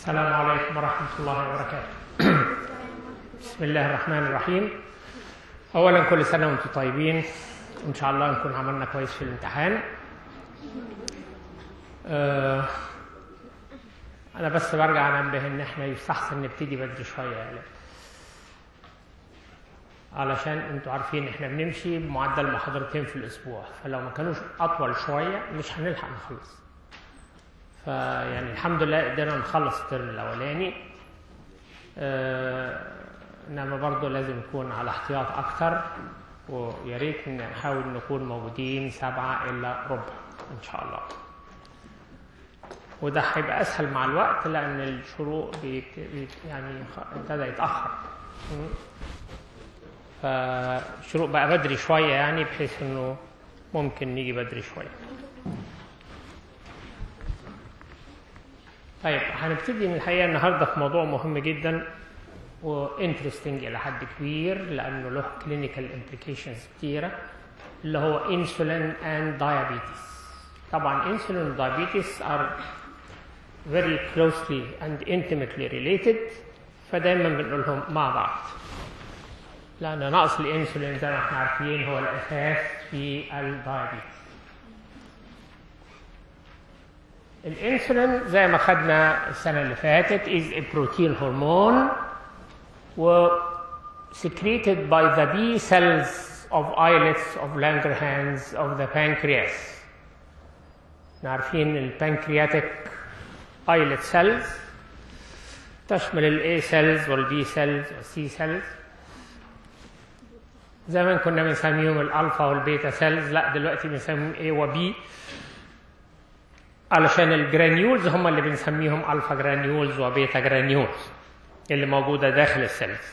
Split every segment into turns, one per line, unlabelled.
السلام عليكم ورحمة الله وبركاته بسم الله الرحمن الرحيم أولا كل سنة وأنتم طيبين إن شاء الله نكون عملنا كويس في الامتحان آه أنا بس برجع أنبه إن إحنا يستحسن نبتدي بدري شوية يعني علشان انتوا عارفين احنا بنمشي بمعدل محاضرتين في الاسبوع فلو ما كانوش اطول شويه مش هنلحق نخلص فيعني الحمد لله قدرنا نخلص الترم الاولاني آه انما برضه لازم نكون على احتياط اكتر ويا ريت نحاول نكون موجودين سبعة إلا ربع إن شاء الله وده هيبقى أسهل مع الوقت لأن الشروق بيت بيت يعني ابتدى يتأخر فالشروق بقى بدري شوية يعني بحيث إنه ممكن نيجي بدري شوية طيب هنبتدي من الحقيقة النهاردة في موضوع مهم جدا وانترستنج إلى حد كبير لأنه له كلينيكال امبليكيشنز كتيرة اللي هو انسولين اند diabetes طبعا انسولين و diabetes are very closely and intimately related فدايما بنقولهم مع بعض لأن نقص الانسولين زي ما احنا عارفين هو الأساس في الدايابيتس الانسولين زي ما خدنا السنة اللي فاتت is a protein hormone و secreted by the B cells of islets of Langerhans of the pancreas عارفين البنكرياتيك islet cells تشمل ال A cells وال B cells وال C cells زمان كنا بنسميهم الالفا والبيتا سيلز لا دلوقتي بنسميهم A و B علشان الجرانيولز هم اللي بنسميهم الفا جرانيولز وبيتا جرانيولز اللي موجوده داخل السيلز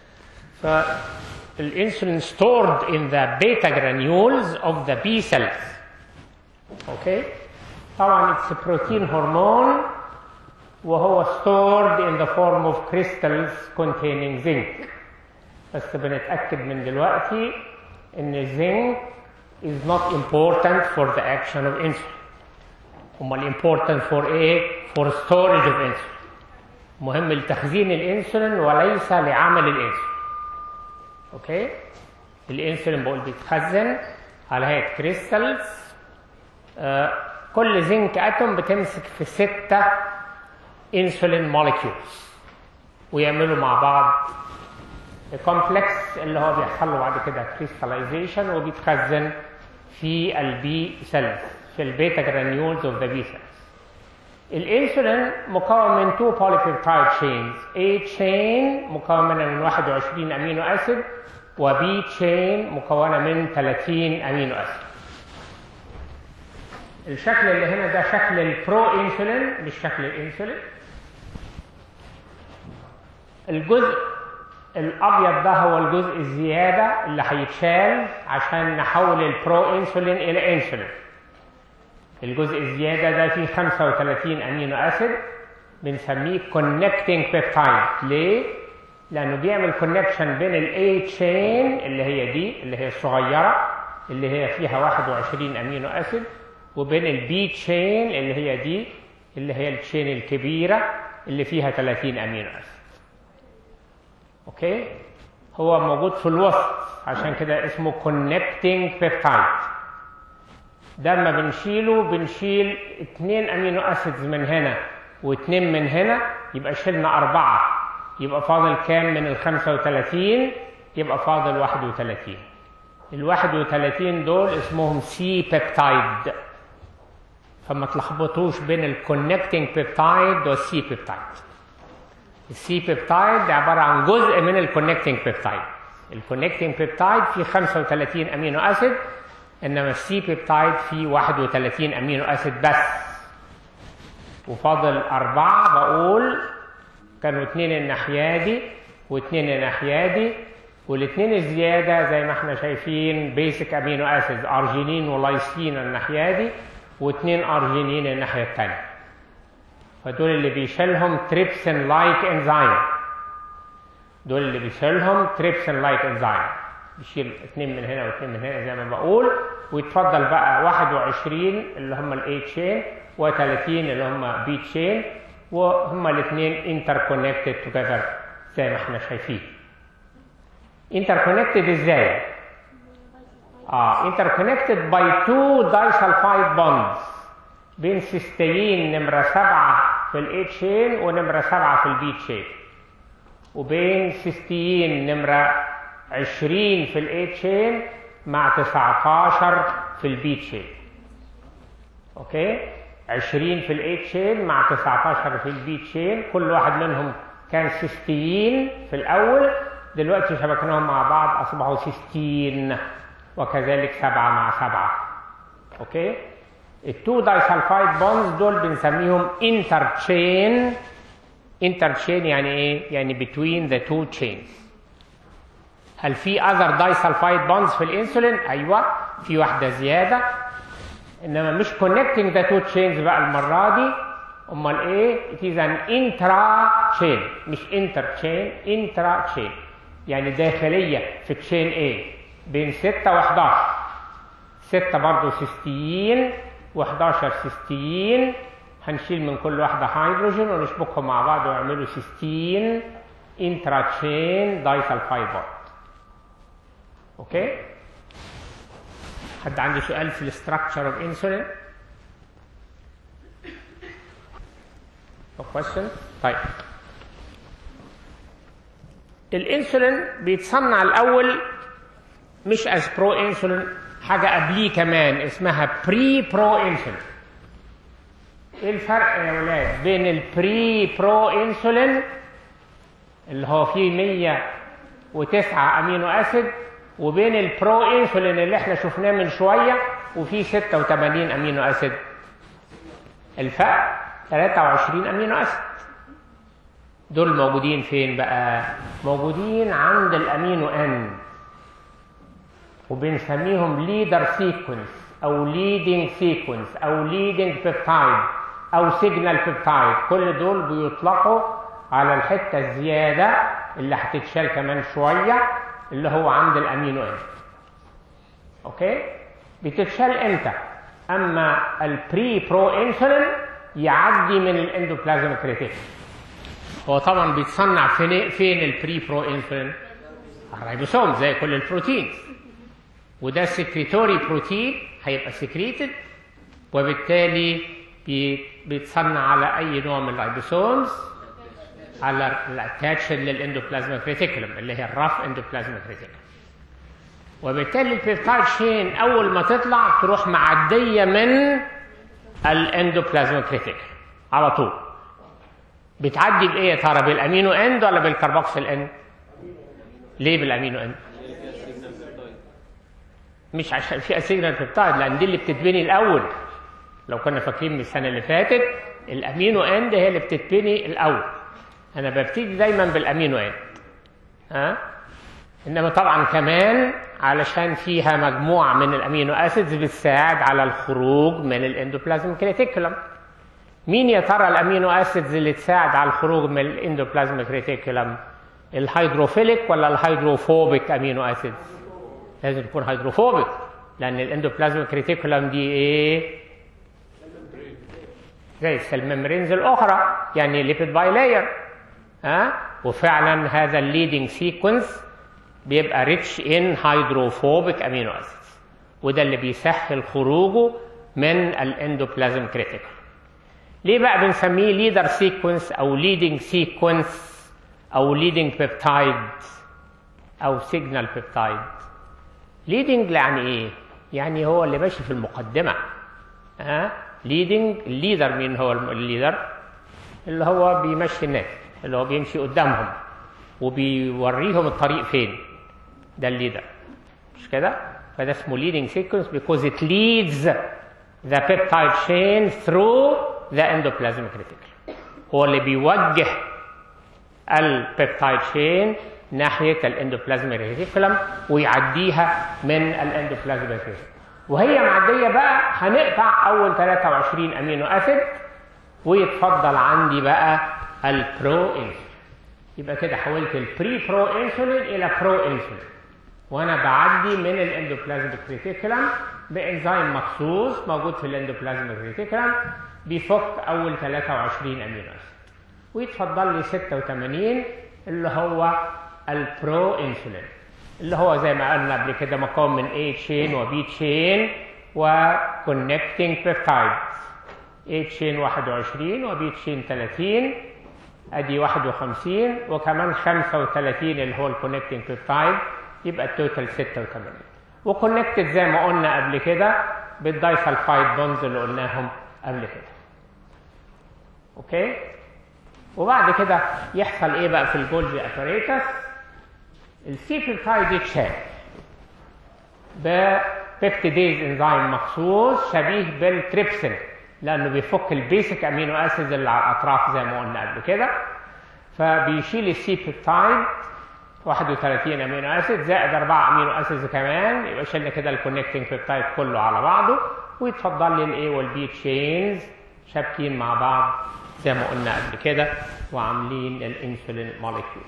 فالانسولين stored in the beta granules of the B cells اوكي طبعا it's a protein hormone وهو stored in the form of crystals containing zinc بس بنتأكد من دلوقتي إن الزنك is not important for the action of insulin. أمال important for إيه؟ for storage of insulin. مهم لتخزين الانسولين وليس لعمل الانسولين. أوكي؟ الانسولين بقول بيتخزن على هيئة كريستالز آه كل زنك اتوم بتمسك في ستة انسولين موليكيولز ويعملوا مع بعض الكومبلكس اللي هو بيحصل له بعد كده كريستاليزيشن وبيتخزن في البي سيلز في البيتا جرانيولز اوف ذا بي سيلز الانسولين مكون من تو بوليبيبتايد تشينز A تشين مكونه من 21 امينو اسيد وبي تشين مكونه من 30 امينو اسيد الشكل اللي هنا ده شكل البرو انسولين مش شكل الانسولين الجزء الابيض ده هو الجزء الزياده اللي هيتشال عشان نحول البرو انسولين الى انسولين الجزء الزياده ده فيه 35 امينو اسيد بنسميه كونكتنج بيبتايد ليه لانه بيعمل كونكشن بين الاي تشين اللي هي دي اللي هي الصغيره اللي هي فيها 21 امينو اسيد وبين البي تشين اللي هي دي اللي هي التشين الكبيره اللي فيها 30 امينو اسيد اوكي هو موجود في الوسط عشان كده اسمه كونكتنج بيبتايد ده لما بنشيله بنشيل اتنين امينو اسيدز من هنا واتنين من هنا يبقى شلنا اربعه يبقى فاضل كام من ال 35 يبقى فاضل 31 ال 31 دول اسمهم سي بيبتايد فما تلخبطوش بين الكونكتنج بيبتايد والسي بيبتايد السي بيبتايد عباره عن جزء من الكونكتنج بيبتايد الكونكتنج بيبتايد فيه 35 امينو اسيد انما السي بيبتايد فيه 31 امينو اسيد بس وفاضل أربعة بقول كانوا اتنين الناحية دي واتنين الناحية دي والاتنين الزيادة زي ما احنا شايفين بيسك امينو اسيد ارجينين ولايسين الناحية دي واتنين ارجينين الناحية التانية فدول اللي بيشيلهم تريبسين لايك انزيم دول اللي بيشيلهم تريبسين لايك انزيم يشيل اثنين من هنا واثنين من هنا زي ما بقول ويتفضل بقى 21 اللي هم الاي تشين و30 اللي هم بي تشين وهما الاثنين انتركونكتد توجذر زي ما احنا شايفين انتركونكتد ازاي اه انتركونكتد باي تو دايسلفايد بوندز بين سيستين نمرة سبعة في الاي تشين ونمرة سبعة في البي تشين وبين سيستين نمرة عشرين في الاي تشين مع 19 في البي تشين اوكي 20 في الاي تشين مع 19 في البي تشين كل واحد منهم كان سيستين في الاول دلوقتي شبكناهم مع بعض اصبحوا سيستين وكذلك سبعة مع سبعة اوكي التو دايسلفايد بونز دول بنسميهم انتر تشين انتر تشين يعني ايه يعني between the two chains هل في other disulfide bonds في الانسولين ايوه في واحده زياده انما مش connecting the two chains بقى المره دي امال ايه it is an intra chain مش inter chain intra chain يعني داخليه في تشين A بين 6 و11 6 برضه سيستين و11 سيستين هنشيل من كل واحده هيدروجين ونشبكهم مع بعض ويعملوا سيستين انترا تشين دايسلفايد بوند اوكي حد عنده سؤال في الاستراكشر اوف انسولين question طيب الانسولين بيتصنع الاول مش از برو انسولين حاجه قبليه كمان اسمها بري برو انسولين ايه الفرق يا ولاد بين البري برو انسولين اللي هو فيه 109 امينو اسيد وبين البرو انسولين اللي احنا شفناه من شويه وفيه 86 امينو اسيد الفرق 23 امينو اسيد دول موجودين فين بقى موجودين عند الامينو ان وبنسميهم ليدر سيكونس او ليدنج سيكونس او ليدنج بيبتايد او سيجنال بيبتايد كل دول بيطلقوا على الحته الزياده اللي هتتشال كمان شويه اللي هو عند الامينو ان اوكي بتتشال امتى اما البري برو انسولين يعدي من الاندوبلازم كريتيك هو طبعا بيتصنع فين فين البري برو انسولين الريبوسوم زي كل البروتينز وده سكريتوري بروتين هيبقى سكريتد وبالتالي بيتصنع على اي نوع من الريبوسومز على الاتاتش للاندوبلازم كريتيكولم اللي هي الرف اندوبلازم كريتيكولم وبالتالي البيبتايد شين اول ما تطلع تروح معديه من الاندوبلازم كريتيكولم على طول بتعدي بايه يا ترى بالامينو اند ولا بالكربوكسيل اند ليه بالامينو اند مش عشان في سيجنال بيبتايد لان دي اللي بتتبني الاول لو كنا فاكرين من السنه اللي فاتت الامينو اند هي اللي بتتبني الاول انا ببتدي دايما بالامينو اند ها انما طبعا كمان علشان فيها مجموعه من الامينو اسيدز بتساعد على الخروج من الاندوبلازم كريتيكولم مين يا ترى الامينو اسيدز اللي تساعد على الخروج من الاندوبلازم كريتيكولم الهيدروفيليك ولا الهيدروفوبيك امينو اسيدز لازم تكون هيدروفوبيك لان الاندوبلازم كريتيكولم دي ايه زي السيل ميمبرينز الاخرى يعني ليبيد باي لاير ها وفعلا هذا الليدنج سيكونس بيبقى ريتش ان هيدروفوبيك امينو اسيدز وده اللي بيسهل خروجه من الاندوبلازم كريتيكال ليه بقى بنسميه ليدر سيكونس او ليدنج سيكونس او ليدنج بيبتايد او سيجنال بيبتايد ليدنج يعني ايه يعني هو اللي ماشي في المقدمه ها ليدنج الليدر مين هو الليدر اللي هو بيمشي الناس اللي هو بيمشي قدامهم وبيوريهم الطريق فين ده الليدر مش كده فده اسمه leading sequence because it leads the peptide chain through the endoplasmic reticulum هو اللي بيوجه البيبتايد شين ناحية الاندوبلازميك ريتيكولم ويعديها من الاندوبلازميك ريتيكولم وهي معدية بقى هنقطع أول 23 أمينو أسيد ويتفضل عندي بقى البرو انسولين يبقى كده حولت البري برو انسولين إلى برو انسولين وأنا بعدي من الاندوبلازميك ريتيكولم بإنزيم مخصوص موجود في الاندوبلازميك ريتيكولم بيفك أول 23 أمينو أسيد ويتفضل لي 86 اللي هو البرو انسولين اللي هو زي ما قلنا قبل كده مكون من A تشين وبي تشين وكونكتنج بيبتايد A تشين 21 وبي تشين 30 ادي 51 وكمان 35 اللي هو الكونكتنج بيبتايد يبقى التوتال 86 وكونكتد زي ما قلنا قبل كده بالدايسلفايد بونز اللي قلناهم قبل كده اوكي وبعد كده يحصل ايه بقى في الجولجي اباريتس السي بيبتايد يتشال ببيبتيديز انزيم مخصوص شبيه بالتريبسين لانه بيفك البيسك امينو اسيد اللي على الاطراف زي ما قلنا قبل كده فبيشيل السي بيبتايد 31 امينو اسيد زائد 4 امينو اسيد كمان يبقى شلنا كده الكونكتنج بيبتايد كله على بعضه ويتفضل لي الاي والبي تشينز شابكين مع بعض زي ما قلنا قبل كده وعاملين الانسولين موليكيول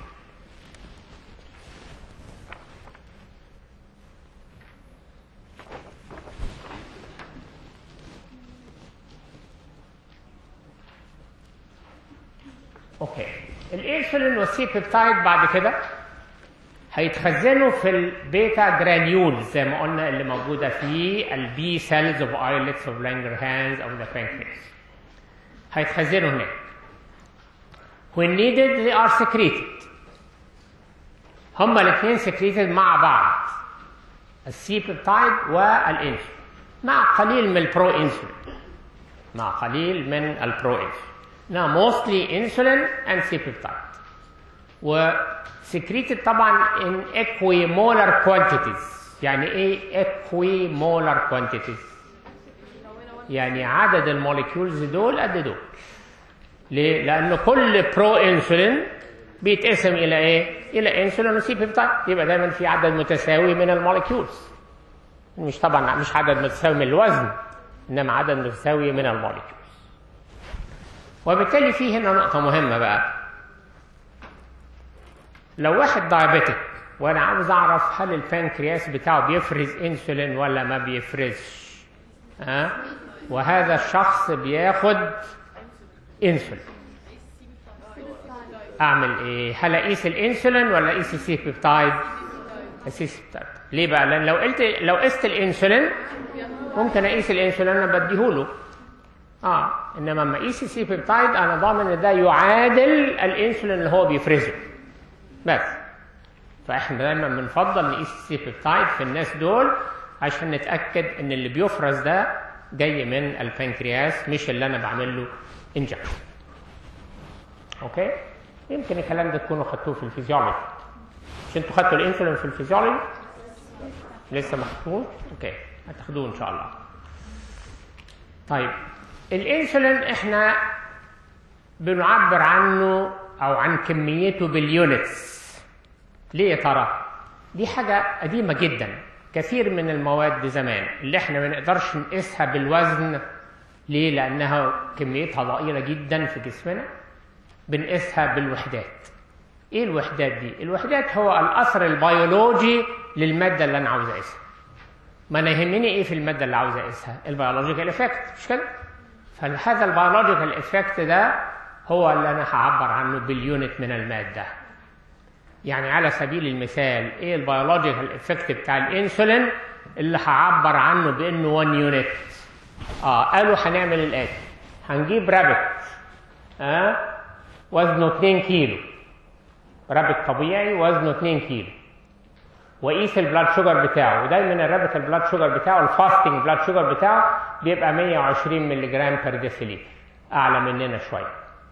اوكي الانسولين والسي بيبتايد بعد كده هيتخزنوا في البيتا جرانيولز زي ما قلنا اللي موجوده في البي سيلز اوف ايلتس اوف لانجرهانز او ذا بانكرياس هيتخزنوا هناك when needed they are secreted هما الاثنين secreted مع بعض السي بيبتايد والانسولين مع قليل من البرو انسولين مع قليل من البرو انسولين Now mostly insulin and C-peptide. وسكريتد طبعا in equimolar quantities. يعني ايه equimolar quantities؟ يعني عدد الموليكيولز دول قد دول. ليه؟ لأن كل برو انسولين بيتقسم إلى ايه؟ إلى انسولين وسي بيبتايد، يبقى دايما في عدد متساوي من الموليكيولز. مش طبعا مش عدد متساوي من الوزن، إنما عدد متساوي من الموليكيولز. وبالتالي في هنا نقطة مهمة بقى لو واحد دايابيتك وانا عاوز اعرف هل البنكرياس بتاعه بيفرز انسولين ولا ما بيفرزش ها أه؟ وهذا الشخص بياخد انسولين اعمل ايه هل اقيس الانسولين ولا اقيس السي بيبتايد السي بيبتايد ليه بقى لان لو قلت لو قست الانسولين ممكن اقيس الانسولين انا بديهوله اه انما لما اقيس السي بيبتايد انا ضامن ان ده يعادل الانسولين اللي هو بيفرزه بس فاحنا دايما بنفضل نقيس السي بيبتايد في الناس دول عشان نتاكد ان اللي بيفرز ده جاي من البنكرياس مش اللي انا بعمل له انجكشن اوكي يمكن الكلام ده تكونوا خدتوه في الفيزيولوجي مش انتوا خدتوا الانسولين في الفيزيولوجي لسه ما خدتوش اوكي هتاخدوه ان شاء الله طيب الانسولين احنا بنعبر عنه او عن كميته باليونتس ليه يا ترى دي حاجة قديمة جدا كثير من المواد زمان اللي احنا ما نقدرش نقيسها بالوزن ليه لانها كميتها ضئيلة جدا في جسمنا بنقيسها بالوحدات ايه الوحدات دي الوحدات هو الاثر البيولوجي للمادة اللي انا عاوز اقيسها ما انا يهمني ايه في المادة اللي عاوز اقيسها البيولوجيكال افكت مش كده فهذا البيولوجيكال افكت ده هو اللي انا هعبر عنه باليونت من الماده يعني على سبيل المثال ايه البيولوجيكال افكت بتاع الانسولين اللي هعبر عنه بانه 1 يونت اه قالوا هنعمل الاتي هنجيب رابت اه وزنه 2 كيلو رابت طبيعي وزنه 2 كيلو وقيس البلاد شوجر بتاعه ودايما الرابت البلاد شوجر بتاعه الفاستنج بلاد شوجر بتاعه بيبقى 120 مللي جرام بير ديسيليتر اعلى مننا شويه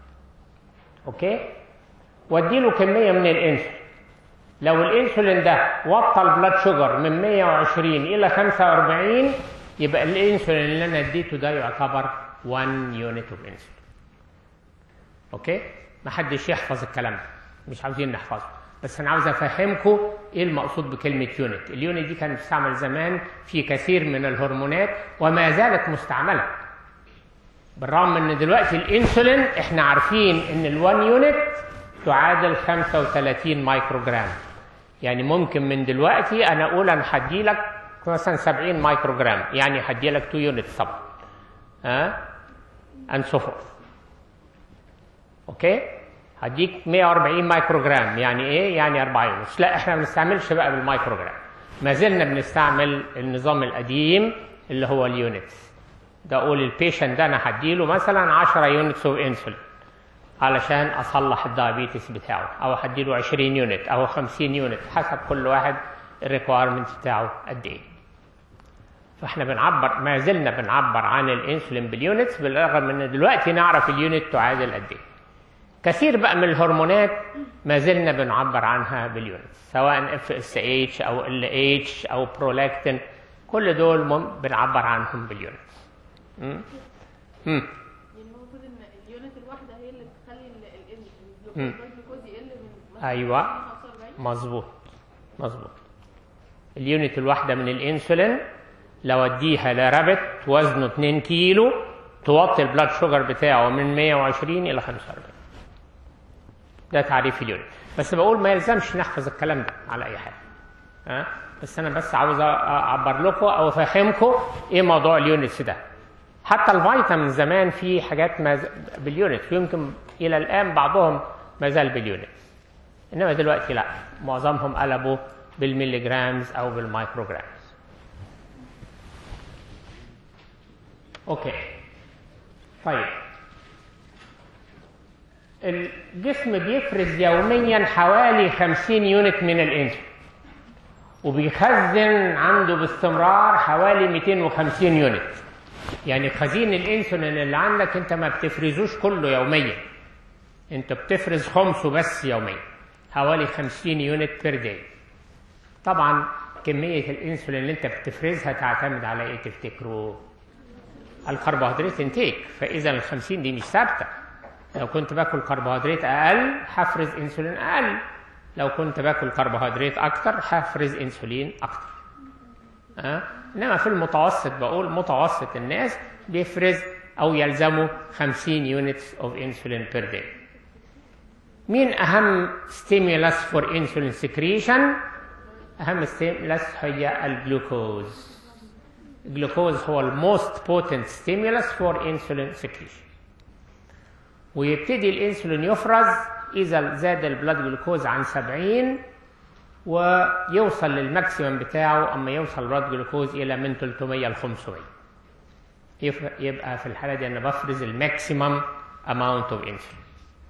اوكي واديله كميه من الانسولين لو الانسولين ده وطى البلاد شوجر من 120 الى 45 يبقى الانسولين اللي انا اديته ده يعتبر 1 يونت اوف انسولين اوكي ما حدش يحفظ الكلام ده مش عاوزين نحفظه بس انا عاوز افهمكم ايه المقصود بكلمه يونت اليونت دي كانت بتستعمل زمان في كثير من الهرمونات وما زالت مستعمله بالرغم ان دلوقتي الانسولين احنا عارفين ان ال1 يونت تعادل 35 مايكرو جرام يعني ممكن من دلوقتي انا اقول انا هدي لك مثلا 70 مايكرو جرام يعني هدي لك 2 يونت طبعا ها اند سو فورث اوكي هديك 140 مايكروجرام يعني ايه يعني 4 يونتس لا احنا ما بنستعملش بقى بالمايكروجرام ما زلنا بنستعمل النظام القديم اللي هو اليونتس ده اقول البيشنت ده انا هديله مثلا 10 يونتس اوف انسولين علشان اصلح الدايابيتس بتاعه او هديله 20 يونت او 50 يونت حسب كل واحد الريكويرمنت بتاعه قد ايه فاحنا بنعبر ما زلنا بنعبر عن الانسولين باليونتس بالرغم من ان دلوقتي نعرف اليونت تعادل قد ايه كثير بقى من الهرمونات ما زلنا بنعبر عنها باليونتس سواء اف اس اتش او ال اتش او برولاكتين كل دول مم بنعبر عنهم باليونتس امم
يعني المفروض ان اليونت الواحده هي اللي بتخلي ال- ال-
مم.
الجلوكوز يقل من مثلاً
أيوة.
45
مظبوط مظبوط اليونت الواحدة من الانسولين لو اديها لرابت وزنه 2 كيلو توطي البلاد شوجر بتاعه من 120 الى 45 ده تعريف اليونت بس بقول ما يلزمش نحفظ الكلام ده على اي حاجه ها بس انا بس عاوز أ- اعبر لكم او افهمكم ايه موضوع اليونتس ده حتى الفيتامين زمان في حاجات ما ز- باليونتس ويمكن الى الان بعضهم ما زال باليونتس انما دلوقتي لا معظمهم قلبوا بالميليجرامز او بالمايكروجرامز اوكي طيب الجسم بيفرز يوميا حوالي 50 يونت من الانسولين وبيخزن عنده باستمرار حوالي 250 يونت يعني خزين الانسولين اللي عندك انت ما بتفرزوش كله يوميا انت بتفرز خمسه بس يوميا حوالي 50 يونت بير داي طبعا كمية الانسولين اللي انت بتفرزها تعتمد على ايه تفتكروا الكربوهيدرات انتيك فاذا ال 50 دي مش ثابته لو كنت باكل كربوهيدرات اقل هفرز انسولين اقل لو كنت باكل كربوهيدرات اكتر هفرز انسولين اكتر أه؟ انما في المتوسط بقول متوسط الناس بيفرز او يلزموا 50 يونتس اوف انسولين بير داي مين اهم ستيمولس فور انسولين سكريشن اهم ستيمولس هي الجلوكوز الجلوكوز هو الموست بوتنت ستيمولس فور انسولين سكريشن ويبتدي الانسولين يفرز اذا زاد البلاد جلوكوز عن 70 ويوصل للماكسيمم بتاعه اما يوصل البلاد جلوكوز الى من 300 ل 500 يف- يبقى في الحاله دي انا بفرز الماكسيمم اماونت اوف انسولين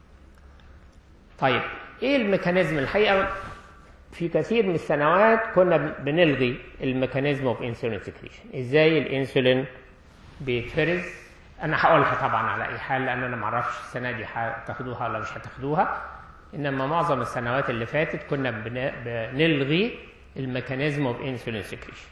طيب ايه الميكانيزم الحقيقه في كثير من السنوات كنا بنلغي الميكانيزم اوف انسولين سكريشن ازاي الانسولين بيتفرز انا هقولها طبعا على اي حال لان انا ما اعرفش السنه دي هتاخدوها ولا مش هتاخدوها انما معظم السنوات اللي فاتت كنا بن- بنلغي الميكانيزم اوف انسولين سكريشن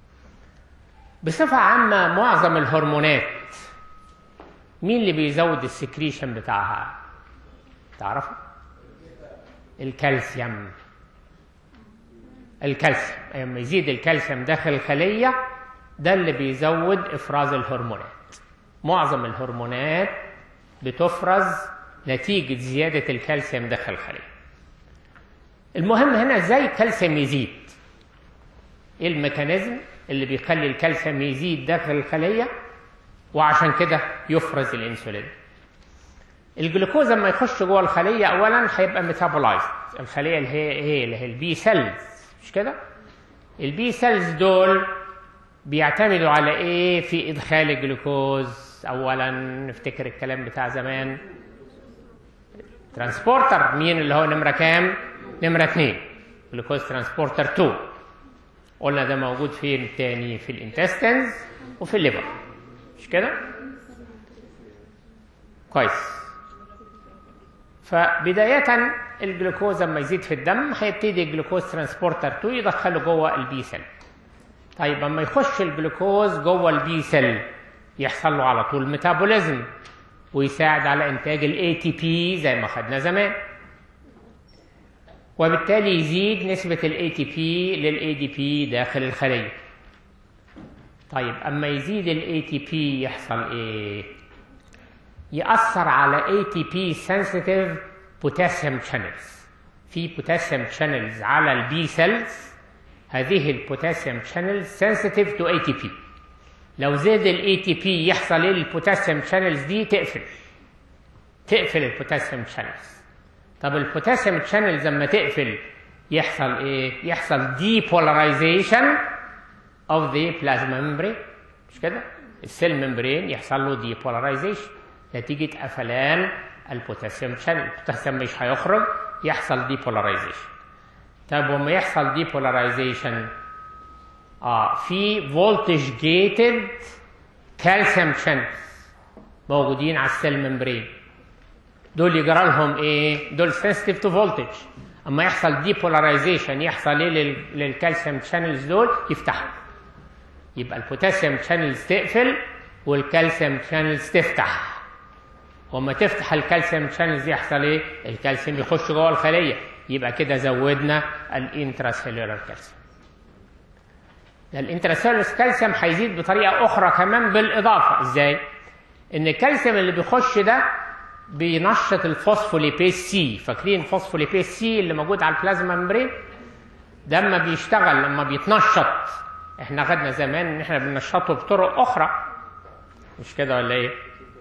بصفه عامه معظم الهرمونات مين اللي بيزود السكريشن بتاعها تعرفوا الكالسيوم الكالسيوم لما يزيد الكالسيوم داخل الخلية ده اللي بيزود إفراز الهرمونات معظم الهرمونات بتفرز نتيجة زيادة الكالسيوم داخل الخلية المهم هنا ازاي الكالسيوم يزيد ايه الميكانيزم اللي بيخلي الكالسيوم يزيد داخل الخلية وعشان كده يفرز الانسولين الجلوكوز لما يخش جوه الخليه اولا هيبقى ميتابولايزد الخليه اللي هي ايه اللي هي البي سيلز مش كده البي سيلز دول بيعتمدوا على ايه في ادخال الجلوكوز اولا نفتكر الكلام بتاع زمان ترانسبورتر مين اللي هو نمره كام نمره اتنين جلوكوز ترانسبورتر 2 قلنا ده موجود فين تاني في الانتستنز وفي الليفر مش كده كويس فبداية الجلوكوز لما يزيد في الدم هيبتدي الجلوكوز ترانسبورتر 2 يدخله جوه البي سيل. طيب لما يخش الجلوكوز جوه البي سيل يحصل له على طول ميتابوليزم ويساعد على انتاج الاي تي بي زي ما خدنا زمان. وبالتالي يزيد نسبة الاي تي بي للاي دي بي داخل الخلية. طيب اما يزيد الاي تي بي يحصل ايه؟ يأثر على ATP sensitive potassium channels في potassium channels على البي سيلز هذه البوتاسيوم channels sensitive to ATP لو زاد ال ATP يحصل ايه البوتاسيوم channels دي تقفل تقفل البوتاسيوم channels طب البوتاسيوم شانلز لما تقفل يحصل ايه يحصل depolarization of the plasma membrane مش كده السيل ممبرين يحصل له depolarization نتيجة قفلان البوتاسيوم شانل البوتاسيوم مش هيخرج يحصل depolarization طب وما يحصل depolarization اه في voltage gated كالسيوم channels موجودين على السيل ممبرين دول يجرى لهم ايه دول sensitive to voltage اما يحصل depolarization يحصل ايه لل- للكالسيوم channels دول يفتحوا يبقى البوتاسيوم channels تقفل والكالسيوم channels تفتح وما تفتح الكالسيوم channels يحصل ايه الكالسيوم يخش جوه الخليه يبقى كده زودنا الانتراسيلولار كالسيوم الانتراسيلولار كالسيوم هيزيد بطريقه اخرى كمان بالاضافه ازاي ان الكالسيوم اللي بيخش ده بينشط الفوسفوليبيز سي فاكرين الفوسفوليبيز سي اللي موجود على البلازما ممبرين ده لما بيشتغل لما بيتنشط احنا خدنا زمان ان احنا بننشطه بطرق اخرى مش كده ولا ايه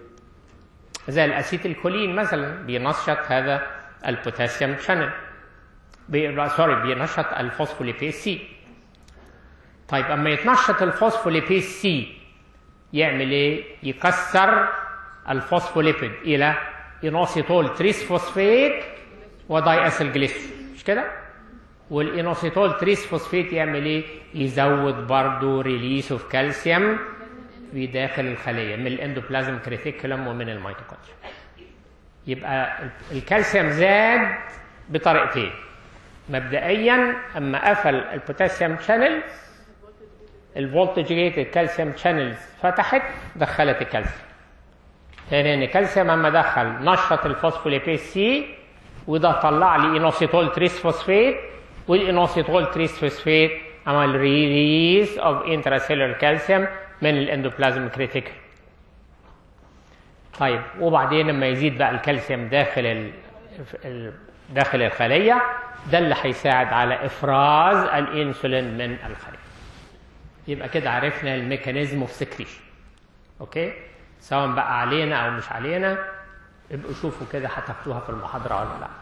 زي الاسيتيلكولين مثلا بينشط هذا البوتاسيوم شانل بي... سوري بينشط الفوسفوليبيز سي طيب اما يتنشط الفوسفوليبيز سي يعمل ايه يكسر الفوسفوليبيد الى انوسيتول تريس فوسفيت وداي اسيل جليسرول مش كده والانوسيتول تريس فوسفيت يعمل ايه يزود برضه ريليس اوف كالسيوم في داخل الخليه من الاندوبلازم كريتيكولم ومن الميتوكوندريا يبقى الكالسيوم زاد بطريقتين مبدئيا اما قفل البوتاسيوم شانلز الفولتج جيت الكالسيوم شانلز فتحت دخلت الكالسيوم تاني ان الكالسيوم اما دخل نشط الفوسفوليبيز سي وده طلع لي انوسيتول تريس فوسفيت والانوسيتول تريس فوسفيت عمل ريليز اوف انتراسيلولار كالسيوم من الاندوبلازم كريتيكال طيب وبعدين لما يزيد بقى الكالسيوم داخل ال... ال- داخل الخليه ده اللي هيساعد على افراز الانسولين من الخليه يبقى كده عرفنا الميكانيزم اوف سكريشن اوكي سواء بقى علينا او مش علينا ابقوا شوفوا كده هتاخدوها في المحاضره ولا لا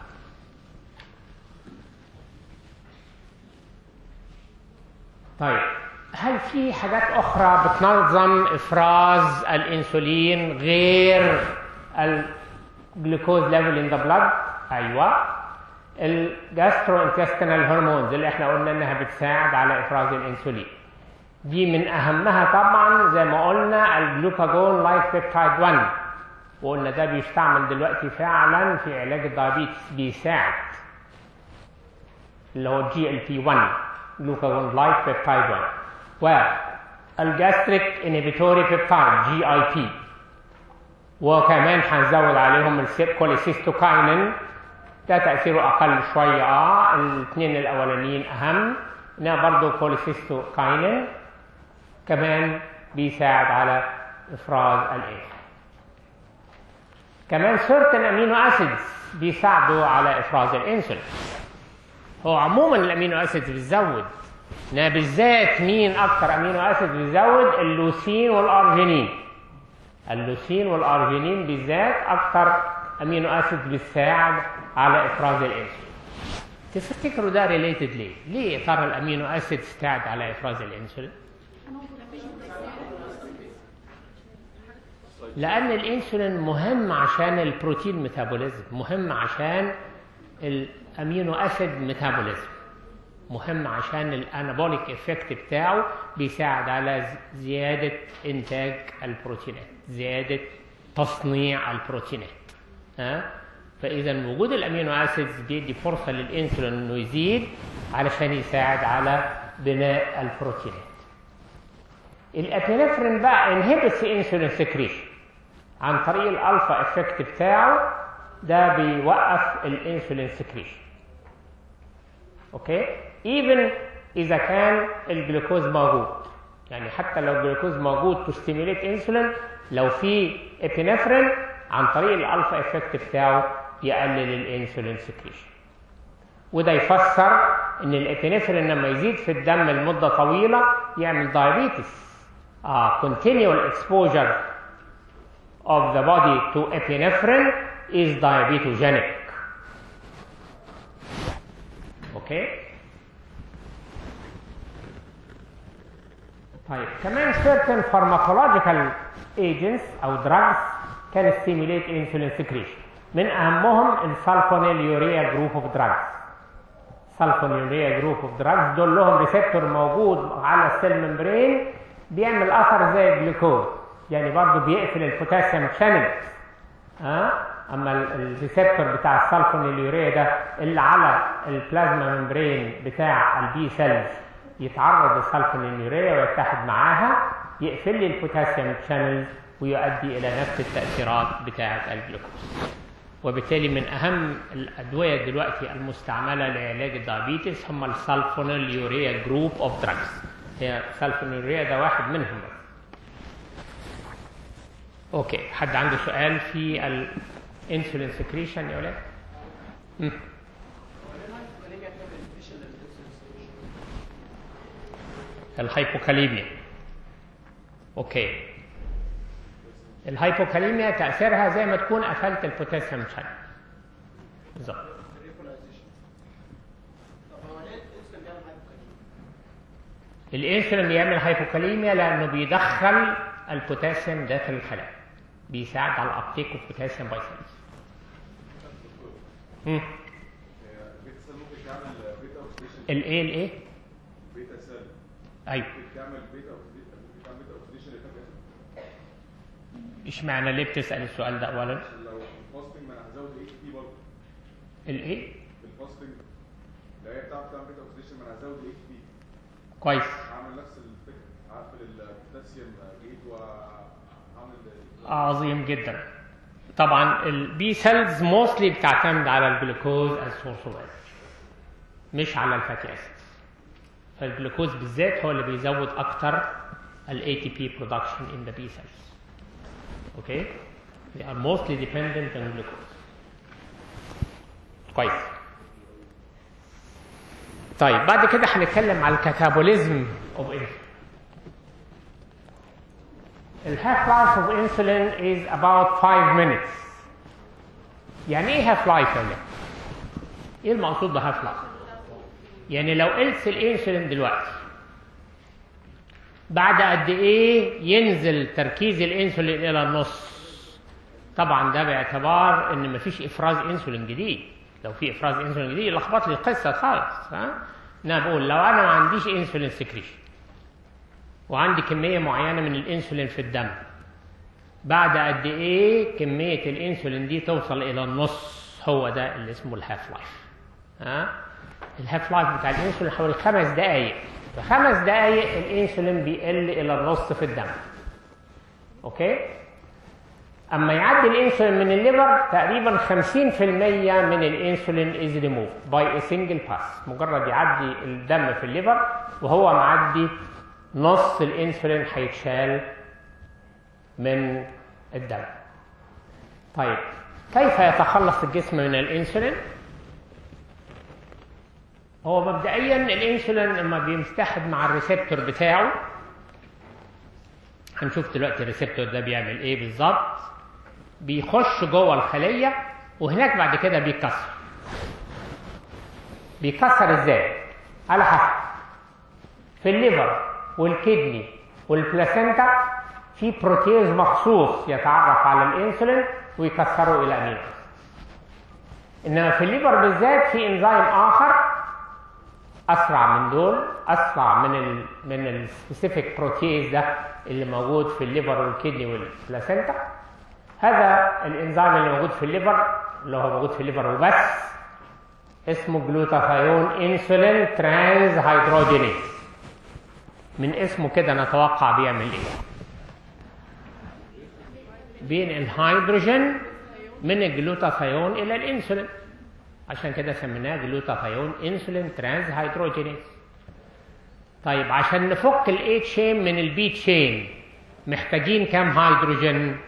طيب هل في حاجات اخرى بتنظم افراز الانسولين غير الجلوكوز ليفل ان ذا بلاد ايوه الجاسترو انتستينال هرمونز اللي احنا قلنا انها بتساعد على افراز الانسولين دي من اهمها طبعا زي ما قلنا الجلوكاجون لايك بيبتايد 1 وقلنا ده بيستعمل دلوقتي فعلا في علاج الدايابيتس بيساعد اللي هو جي ال بي 1 جلوكاجون لايك بيبتايد 1 والجاستريك انهبيتوري بيبتايد جي اي بي وكمان هنزود عليهم الكوليسيستوكاينين ده تأثيره أقل شوية اه الاثنين الأولانيين أهم إنها برضه كوليسيستوكاينين كمان بيساعد على إفراز الإنسولين كمان certain امينو اسيدز بيساعدوا على افراز الانسولين هو عموما الامينو اسيدز بتزود انها بالذات مين اكتر امينو اسيد بيزود اللوسين والارجينين اللوسين والارجينين بالذات اكتر امينو اسيد بتساعد على افراز الانسولين تفتكروا ده ريليتد ليه؟ ليه يا ترى الامينو اسيد تساعد على افراز الانسولين؟ لان الانسولين مهم عشان البروتين ميتابوليزم مهم عشان الامينو اسيد ميتابوليزم مهم عشان الانابوليك افكت بتاعه بيساعد على زياده انتاج البروتينات زياده تصنيع البروتينات ها فاذا وجود الامينو اسيدز بيدي فرصه للانسولين انه يزيد علشان يساعد على بناء البروتينات الابنفرين بقى انهبتس انسولين سكريشن عن طريق الالفا افكت بتاعه ده بيوقف الانسولين سكريشن اوكي ايفن اذا كان الجلوكوز موجود يعني حتى لو الجلوكوز موجود تو ستيميليت انسولين لو في ابنفرين عن طريق الالفا افكت بتاعه يقلل الانسولين سكريشن وده يفسر ان الابنفرين لما يزيد في الدم لمده طويله يعمل دايابيتس uh, continual exposure of the body to epinephrine is diabetogenic اوكي طيب كمان certain pharmacological agents او drugs can stimulate insulin secretion من اهمهم السلفونيليوريا جروب اوف دراجز سلفونيليوريا جروب اوف دراجز دول لهم ريسبتور موجود على السيل ممبرين بيعمل اثر زي الجلوكوز يعني برضه بيقفل البوتاسيوم شانل ها اما الريسبتور بتاع السلفونيليوريا ده اللي على البلازما ممبرين بتاع البي سيلز يتعرض للسلفونيليوريا ويتحد معاها يقفل لي البوتاسيوم شانلز ويؤدي الى نفس التاثيرات بتاعه الجلوكوز وبالتالي من اهم الادويه دلوقتي المستعمله لعلاج الدايابيتس هم السلفونيليوريا جروب اوف دراجز هي السلفونيليوريا ده واحد منهم بس اوكي حد عنده سؤال في الانسولين سكريشن يا ولاد مم. الهايبوكاليميا اوكي الهايبوكاليميا تاثيرها زي ما تكون قفلت البوتاسيوم شانل بالظبط الانسولين بيعمل هايبوكاليميا لانه بيدخل البوتاسيوم داخل الخلايا بيساعد على الابتيك اوف بوتاسيوم باي سيلز
بيتا سيل ممكن تعمل بيتا اوكسيديشن
الايه الايه
بيتا سيل
ايوه
ممكن تعمل بيتا اوكسيديشن ممكن تعمل بيتا اوكسيديشن لفاكهه
اشمعنى ليه بتسال السؤال ده اولا
عشان لو الفاستنج ما انا هزود الاي تي برضه
الايه
الفاستنج لو هي بتعرف تعمل بيتا اوكسيديشن ما انا هزود الاي تي
كويس
هعمل نفس الفكره هقفل البوتاسيوم جيت وهعمل
عظيم جدا طبعا البي سيلز موستلي بتعتمد على الجلوكوز از سورس اوف مش على الفاتي اسيدز فالجلوكوز بالذات هو اللي بيزود اكتر ال ATP production in the B cells okay they are mostly dependent on glucose كويس طيب بعد كده هنتكلم على الكاتابوليزم اوف انسولين الهاف لايف اوف انسولين is about 5 minutes يعني ايه هاف لايف يا ولاد؟ ايه المقصود بهاف لايف؟ يعني لو قلت الانسولين دلوقتي بعد قد ايه ينزل تركيز الانسولين الى النص طبعا ده باعتبار ان مفيش افراز انسولين جديد لو في افراز انسولين جديد لخبط لي القصه خالص ها انا بقول لو انا ما عنديش انسولين سكريشن وعندي كميه معينه من الانسولين في الدم بعد قد ايه كميه الانسولين دي توصل الى النص هو ده اللي اسمه الهاف لايف ها الهاف لايف بتاع الانسولين حوالي خمس دقائق في خمس دقائق الانسولين بيقل الى النص في الدم اوكي اما يعدي الانسولين من الليفر تقريبا 50% من الانسولين از ريموف باي ا سنجل باس مجرد يعدي الدم في الليفر وهو معدي نص الانسولين هيتشال من الدم طيب كيف يتخلص الجسم من الانسولين هو مبدئيا الانسولين لما بيمتحد مع الريسبتور بتاعه هنشوف دلوقتي الريسبتور ده بيعمل ايه بالظبط بيخش جوه الخليه وهناك بعد كده بيتكسر بيتكسر ازاي على حسب في الليفر والكدني والبلاسينتا في بروتيز مخصوص يتعرف على الانسولين ويكسره الى امينو انما في الليفر بالذات في انزيم اخر اسرع من دول اسرع من ال من السبيسيفيك بروتيز ده اللي موجود في الليفر والكدني والبلاسينتا هذا الانزيم اللي موجود في الليفر اللي هو موجود في الليفر وبس اسمه جلوتاثيون انسولين ترانز هيدروجينيز من اسمه كده نتوقع بيعمل ايه بين الهيدروجين من الجلوتاثيون الى الانسولين عشان كده سميناه جلوتاثيون انسولين ترانز هيدروجينيز طيب عشان نفك الاي تشين من البي تشين محتاجين كام هيدروجين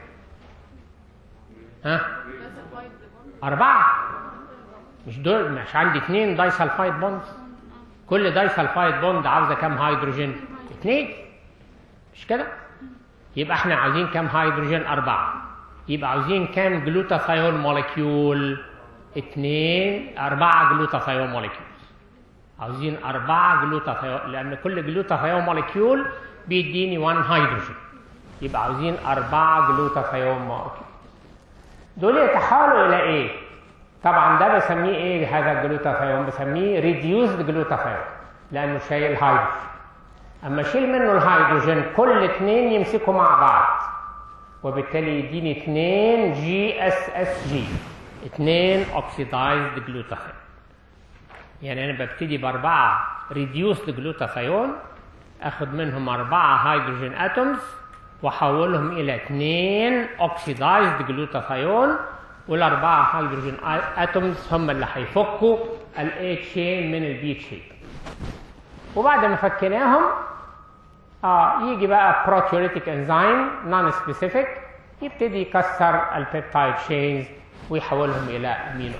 ها أربعة مش دول مش عندي اثنين داي سلفايد بوند كل داي سلفايد بوند عاوزة كام هيدروجين؟ اثنين مش كده؟ يبقى احنا عاوزين كام هيدروجين؟ أربعة يبقى عاوزين كام جلوتاثيون موليكيول؟ اثنين أربعة جلوتاثيون موليكيول عاوزين أربعة جلوتاثيون لأن كل جلوتاثيون موليكيول بيديني 1 هيدروجين يبقى عاوزين أربعة جلوتاثيون موليكيول دول يتحولوا إلى إيه؟ طبعا ده بسميه إيه هذا الجلوتاثيون؟ بسميه ريديوسد جلوتاثيون لأنه شايل هيدروجين أما أشيل منه الهيدروجين كل اتنين يمسكوا مع بعض وبالتالي يديني اتنين جي اس اس جي اتنين اوكسيدايزد جلوتاثيون يعني انا ببتدي باربعه ريديوسد جلوتاثيون اخد منهم اربعه هيدروجين اتومز واحولهم الى اثنين اوكسيدايزد جلوتاثيون والاربعه هيدروجين اتومز هم اللي هيفكوا الاي تشين من البي تشين وبعد ما فكيناهم اه يجي بقى بروتيوليتيك انزيم نون سبيسيفيك يبتدي يكسر البيبتايد تشينز ويحولهم الى امينو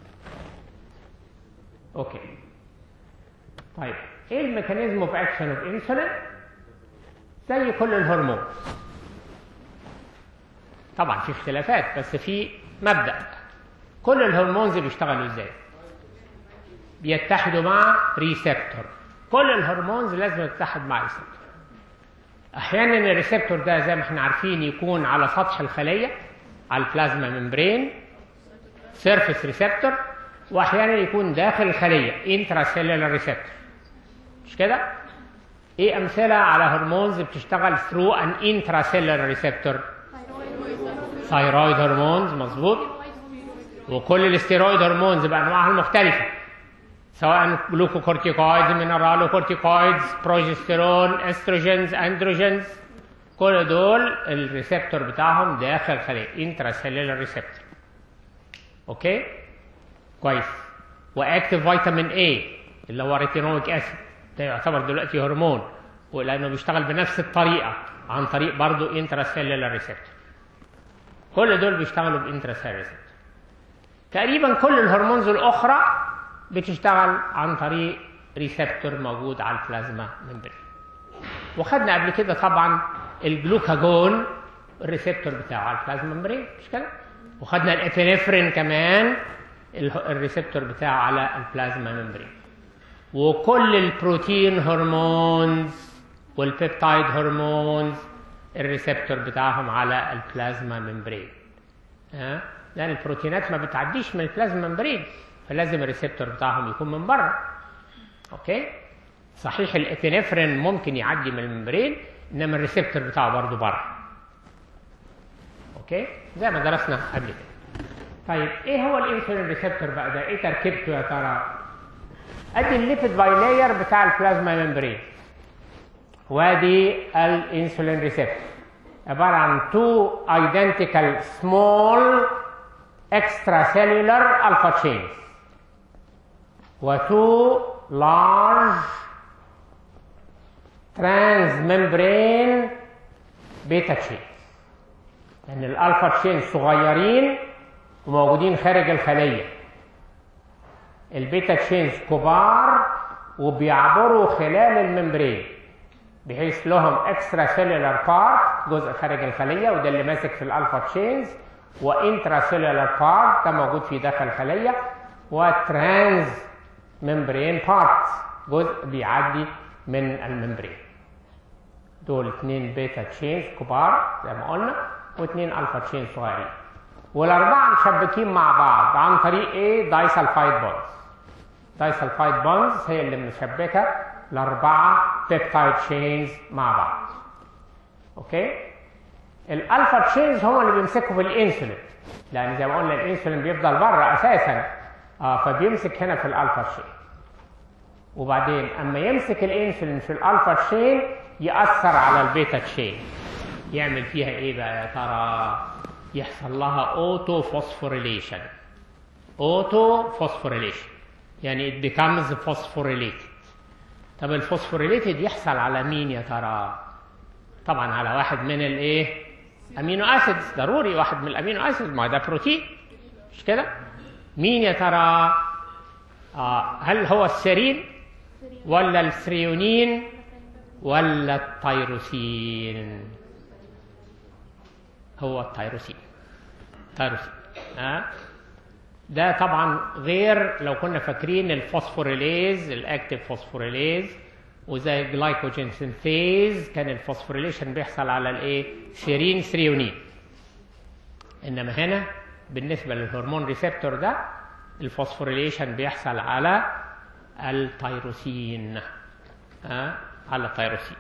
اوكي طيب ايه الميكانيزم اوف اكشن اوف انسولين زي كل الهرمون طبعا في اختلافات بس في مبدا كل الهرمونز بيشتغلوا ازاي بيتحدوا مع ريسبتور كل الهرمونز لازم تتحد مع ريسبتور احيانا الريسبتور ده زي ما احنا عارفين يكون على سطح الخليه على البلازما ممبرين سيرفيس ريسبتور واحيانا يكون داخل الخليه انترا سيلولار ريسبتور مش كده ايه امثله على هرمونز بتشتغل ثرو ان انترا سيلولار ريسبتور ثايرويد هرمونز مظبوط وكل الاستيرويد هرمونز بانواعها المختلفه سواء جلوكوكورتيكويدز مينرالوكورتيكويدز بروجستيرون استروجينز اندروجينز كل دول الريسبتور بتاعهم داخل الخليه انترا سيلولار ريسبتور اوكي كويس واكتف فيتامين اي اللي هو ريتينويك اسيد ده يعتبر دلوقتي هرمون ولانه بيشتغل بنفس الطريقه عن طريق برضه انترا سيلولار ريسبتور كل دول بيشتغلوا بانترا سيلولار ريسبتور تقريبا كل الهرمونز الاخرى بتشتغل عن طريق ريسبتور موجود على البلازما ممبرين وخدنا قبل كده طبعا الجلوكاجون الريسبتور بتاعه على البلازما ممبرين مش كده وخدنا الابينفرين كمان الريسبتور بتاعه على البلازما ممبرين وكل البروتين هرمونز والبيبتايد هرمونز الريسبتور بتاعهم على البلازما ممبرين ها لان البروتينات ما بتعديش من البلازما ممبرين فلازم الريسبتور بتاعهم يكون من بره اوكي صحيح الابينفرين ممكن يعدي من الممبرين انما الريسبتور بتاعه برضه بره اوكي زي ما درسنا قبل كده طيب ايه هو الانسولين ريسبتور بقى ده ايه تركيبته يا ترى ادي الليبيد بايلاير بتاع البلازما ممبرين وادي الانسولين ريسبتور عباره عن تو ايدنتيكال سمول extracellular alpha chains و two large transmembrane beta chains لأن الألفا تشين صغيرين وموجودين خارج الخلية البيتا تشينز كبار وبيعبروا خلال الممبرين بحيث لهم اكسترا سيلولار بارت جزء خارج الخلية وده اللي ماسك في الألفا تشينز وانترا سيلولار بارت ده موجود في داخل الخليه وترانز ممبرين بارت جزء بيعدي من الممبرين دول اثنين بيتا تشينز كبار زي ما قلنا واثنين الفا تشينز صغيرين والاربعه مشبكين مع بعض عن طريق ايه دايسلفايد بونز دايسلفايد بونز هي اللي مشبكه الاربعه بيبتايد تشينز مع بعض اوكي الالفا تشينز هم اللي بيمسكوا في الانسولين لان زي ما قلنا الانسولين بيفضل بره اساسا اه فبيمسك هنا في الالفا تشين وبعدين اما يمسك الانسولين في الالفا تشين ياثر على البيتا تشين يعمل فيها ايه بقى يا ترى يحصل لها اوتو فوسفوريليشن اوتو فوسفوريليشن يعني it becomes phosphorylated طب الفوسفوريليتد يحصل على مين يا ترى طبعا على واحد من الايه امينو اسيدز ضروري واحد من الامينو اسيدز ما ده بروتين مش كده مين يا ترى آه هل هو السيرين ولا الثريونين ولا التيروسين هو التيروسين تيروسين ها آه؟ ده طبعا غير لو كنا فاكرين الفوسفوريليز الاكتيف فوسفوريليز وزي الجلايكوجين سينثيز كان الفوسفوريليشن بيحصل على الايه سيرين ثريونين انما هنا بالنسبه للهرمون ريسبتور ده الفوسفوريليشن بيحصل على التيروسين آه على التيروسين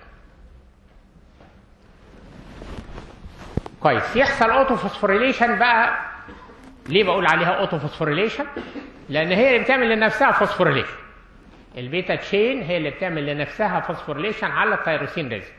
كويس يحصل اوتو فوسفوريليشن بقى ليه بقول عليها اوتو فوسفوريليشن لان هي اللي بتعمل لنفسها فوسفوريليشن البيتا تشين هي اللي بتعمل لنفسها فوسفوريليشن على التيروسين ريزيدوز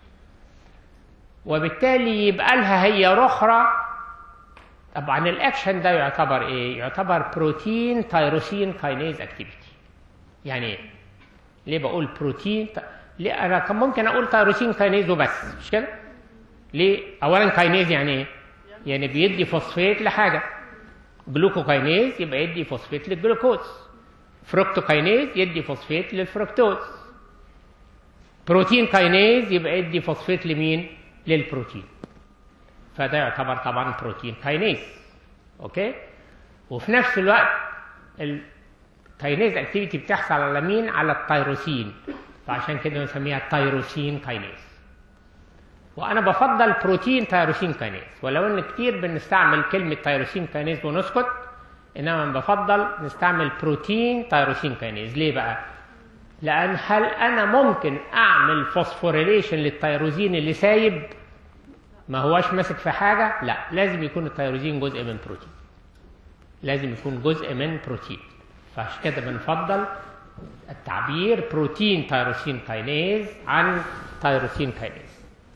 وبالتالي يبقى لها هي اخرى طبعا الاكشن ده يعتبر ايه يعتبر بروتين تيروسين كاينيز اكتيفيتي يعني ايه ليه بقول بروتين ت... ليه انا كان ممكن اقول تيروسين كاينيز وبس مش كده ليه اولا كاينيز يعني ايه يعني بيدي فوسفات لحاجه جلوكوكاينيز يبقى يدي فوسفات للجلوكوز فركتوكاينيز يدي فوسفات للفركتوز بروتين كاينيز يبقى يدي فوسفات لمين للبروتين فده يعتبر طبعا بروتين كاينيز اوكي وفي نفس الوقت الكاينيز اكتيفيتي بتحصل على مين على التيروسين فعشان كده بنسميها تيروسين كاينيز وانا بفضل بروتين تيروسين كاينيز ولو ان كتير بنستعمل كلمه تيروسين كاينيز ونسكت انما بفضل نستعمل بروتين تيروسين كاينيز ليه بقى لان هل انا ممكن اعمل فوسفوريليشن للتيروزين اللي سايب ما هواش ماسك في حاجه لا لازم يكون التيروزين جزء من بروتين لازم يكون جزء من بروتين فعشان كده بنفضل التعبير بروتين تيروسين كاينيز عن تيروسين كاينيز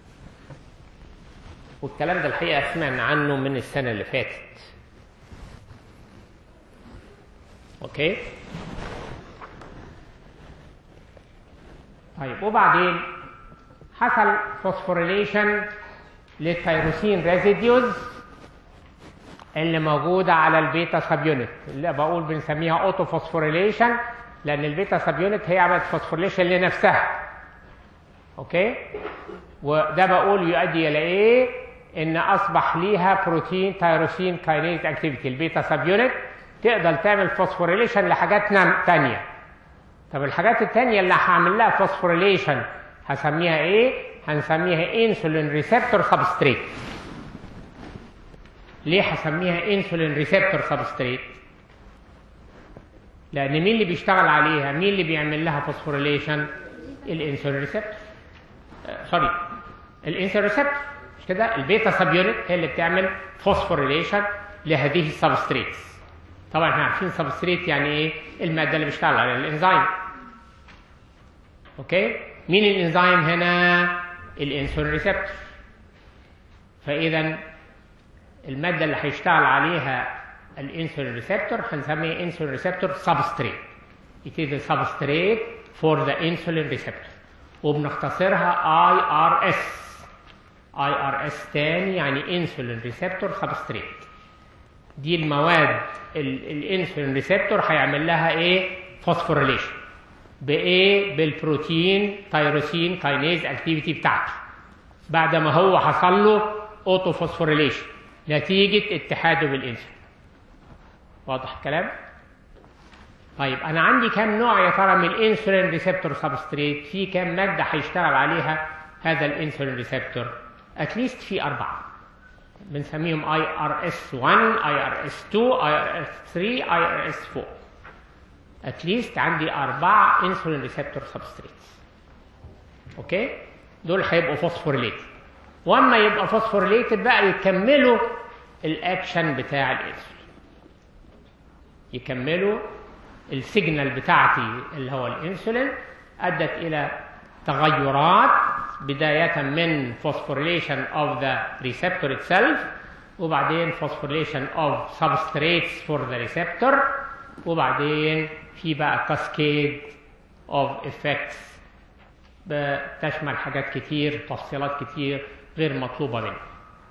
والكلام ده الحقيقه سمعنا عنه من السنه اللي فاتت اوكي طيب وبعدين حصل فوسفوريليشن للتيروسين ريزيديوز اللي موجوده على البيتا سب يونت اللي بقول بنسميها اوتو فوسفوريليشن لان البيتا سب يونت هي عملت فوسفوريليشن لنفسها اوكي وده بقول يؤدي الى ايه ان اصبح ليها بروتين تيروسين كاينيز اكتيفيتي البيتا سب يونت تقدر تعمل فوسفوريليشن لحاجات تانية طب الحاجات التانية اللي هعمل لها فوسفوريليشن هسميها ايه هنسميها انسولين ريسبتور سبستريت ليه هسميها انسولين ريسبتور سبستريت لان مين اللي بيشتغل عليها مين اللي بيعمل لها فوسفوريليشن الانسولين ريسبتور سوري الانسولين ريسبتور مش كده البيتا سب يونت هي اللي بتعمل فوسفوريليشن لهذه السبستريتس طبعا احنا عارفين سبستريت يعني ايه الماده اللي بيشتغل عليها الانزيم اوكي مين الانزيم هنا الانسولين ريسبتور فاذا الماده اللي هيشتغل عليها الانسولين ريسبتور هنسميها انسولين ريسبتور سبستريت it is a substrate for the insulin receptor وبنختصرها اي ار اس اي ار اس تاني يعني انسولين ريسبتور سبستريت دي المواد الانسولين ريسبتور هيعمل لها ايه فوسفوريليشن بايه بالبروتين تيروسين كاينيز اكتيفيتي بتاعته بعد ما هو حصل له اوتو فوسفوريليشن نتيجه اتحاده بالانسولين واضح الكلام طيب انا عندي كام نوع يا ترى من الانسولين ريسبتور سبستريت في كام ماده هيشتغل عليها هذا الانسولين ريسبتور اتليست في اربعه بنسميهم اي ار اس 1 اي ار اس 2 اي ار اس 3 اي ار اس 4 اتليست عندي اربعه انسولين ريسبتور سبستريتس اوكي دول هيبقوا فوسفوريليتد واما يبقى فوسفوريليتد بقى يكملوا الاكشن بتاع الانسولين يكملوا السيجنال بتاعتي اللي هو الانسولين ادت الى تغيرات بداية من phosphorylation of the receptor itself وبعدين phosphorylation of substrates for the receptor وبعدين في بقى cascade of effects بتشمل حاجات كتير تفصيلات كتير غير مطلوبة مني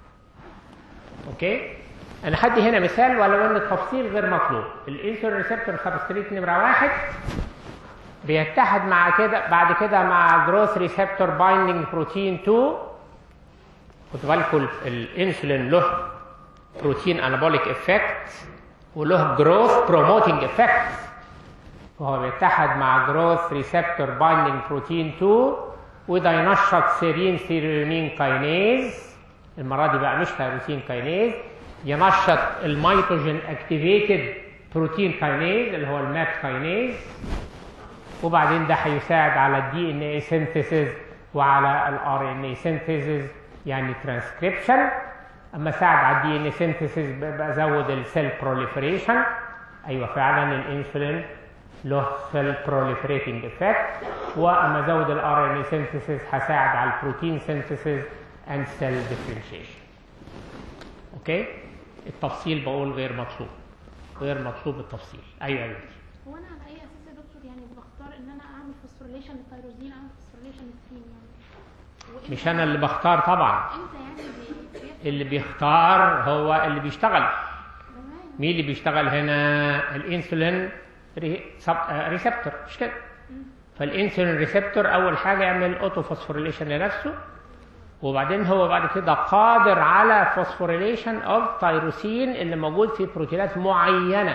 اوكي انا حدي هنا مثال ولو ان التفصيل غير مطلوب الانسولين ريسبتور سبستريت نمره واحد بيتحد مع كده بعد كده مع جروث ريسبتور بايندينج بروتين 2 خدوا بالكم الانسولين له بروتين انابوليك افكت وله جروث بروموتنج افكت وهو بيتحد مع جروث ريسبتور بايندينج بروتين 2 وده ينشط سيرين ثيرونين كاينيز المره دي بقى مش تيروسين كاينيز ينشط الميتوجين اكتيفيتد بروتين كاينيز اللي هو الماب كاينيز وبعدين ده هيساعد على الدي ان اي سينثيسيس وعلى الار ان اي سينثيسيس يعني ترانسكريبشن اما ساعد على الدي ان اي سينثيسيس بزود السيل بروليفريشن ايوه فعلا الانسولين له سيل بروليفريتنج افكت واما ازود الار ان اي سينثيسيس هساعد على البروتين سينثيسيس اند سيل ديفرنشيشن اوكي التفصيل بقول غير مطلوب غير مطلوب التفصيل ايوه يا بنتي
هو انا على اي اساس يا دكتور يعني بختار ان انا اعمل فوسفوريليشن للتيروزين اعمل فوسفوريليشن للسين يعني وإمتى-
مش انا اللي بختار طبعا
امتى يعني بي- بيحصل
اللي بيختار هو اللي بيشتغل
تمام
مين اللي بيشتغل هنا الانسولين ري... سب... آه، ريسبتور مش كده فالانسولين ريسبتور اول حاجه يعمل اوتو فوسفوريليشن لنفسه وبعدين هو بعد كده قادر على فوسفوريليشن اوف تيروسين اللي موجود في بروتينات معينه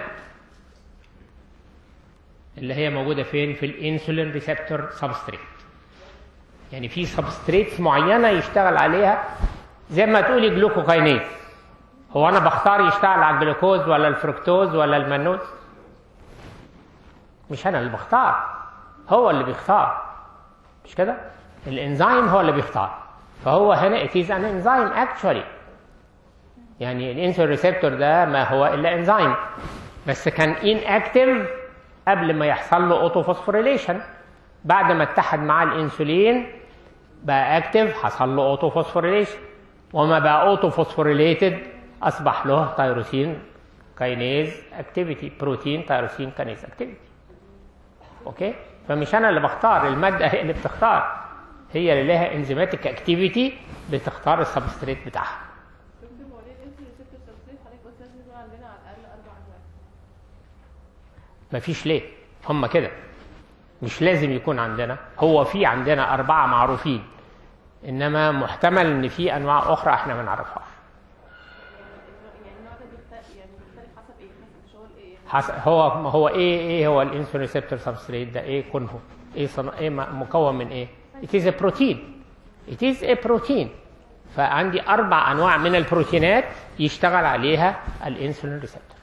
اللي هي موجوده فين في الانسولين ريسبتور سبستريت يعني في سبستريتس معينه يشتغل عليها زي ما تقولي جلوكوكاينيز هو انا بختار يشتغل على الجلوكوز ولا الفركتوز ولا المانوز مش انا اللي بختار هو اللي بيختار مش كده الانزيم هو اللي بيختار فهو هنا it is an enzyme actually يعني الانسولين ريسبتور ده ما هو الا انزيم بس كان inactive قبل ما يحصل له اوتو فوسفوريليشن بعد ما اتحد مع الانسولين بقى اكتف حصل له اوتو فوسفوريليشن وما بقى اوتو فوسفوريليتد اصبح له تيروسين كاينيز اكتيفيتي بروتين تيروسين كاينيز اكتيفيتي اوكي فمش انا اللي بختار الماده هي اللي بتختار هي اللي لها انزيماتيك اكتيفيتي بتختار السبستريت بتاعها
دكتور هو ليه الانسولين ريسبتور سبستريت حضرتك قلت لازم يكون عندنا على الاقل اربع انواع
مفيش ليه هم كده مش لازم يكون عندنا هو في عندنا أربعة معروفين إنما محتمل إن في أنواع أخرى إحنا ما نعرفهاش
يعني النوع ده بيختلف يعني بيختلف حسب ايه حسب شغل ايه
حسب هو هو إيه إيه هو الإنسولين ريسبتور سبستريت ده إيه كونه إيه صنع إيه م- مكون من إيه؟ It is a protein It is a protein فعندي أربع أنواع من البروتينات يشتغل عليها الإنسولين ريسبتور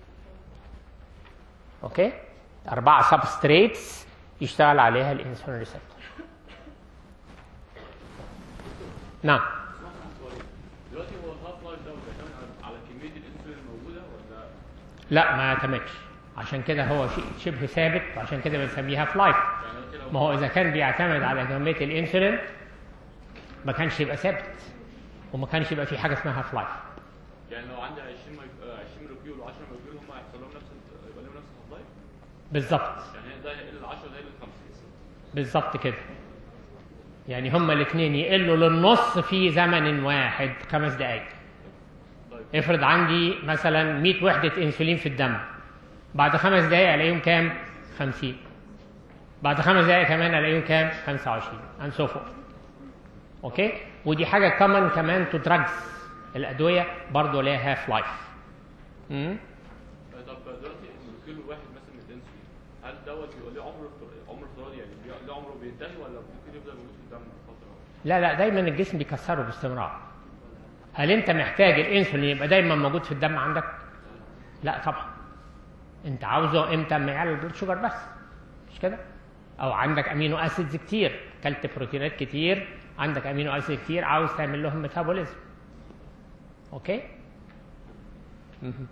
أوكي؟ أربعة سبستريتس يشتغل عليها الإنسولين ريسبتور نعم
دلوقتي هو الهاف لايف ده بيعتمد على- على كميه الانسولين الموجوده ولا
لا ما يعتمدش عشان كده هو شيء شبه ثابت وعشان كده بنسميها في لايف
يعني دلوقتي لو
ما هو اذا كان بيعتمد على كميه الانسولين ما كانش يبقى ثابت وما كانش يبقى في حاجه اسمها في لايف
يعني لو عندي 20 مايك- آه، 20 مولكيول و10 مولكيول هم هيحصل لهم نفس ال- يبقى لهم نفس الهاف لايف
بالظبط
يعني ده يقل ال 10 ده يقل ال 5
بالظبط كده يعني هما الاثنين يقلوا للنص في زمن واحد خمس دقائق
طيب
افرض عندي مثلا 100 وحده انسولين في الدم بعد خمس دقائق الاقيهم كام 50 بعد خمس دقائق كمان الاقيهم كام 25 and so forth اوكي ودي حاجه كمان كمان تو دراجز الادويه برضه ليها هاف لايف
آه، طب دلوقتي المولكيول الواحد مثلا من الانسولين هل دوت بيبقى ليه عمر افتر- عمر افتراضي يعني ليه- ليه عمره بينتهي ولا ممكن يفضل موجود في الدم فتره؟
لا لا دايما الجسم بيكسره باستمرار هل انت محتاج الانسولين يبقى دايما موجود في الدم عندك لا طبعا انت عاوزه امتى اما يعلى البلد شوجر بس مش كده او عندك امينو اسيدز كتير كلت بروتينات كتير عندك امينو اسيد كتير عاوز تعمل لهم ميتابوليزم اوكي مهم.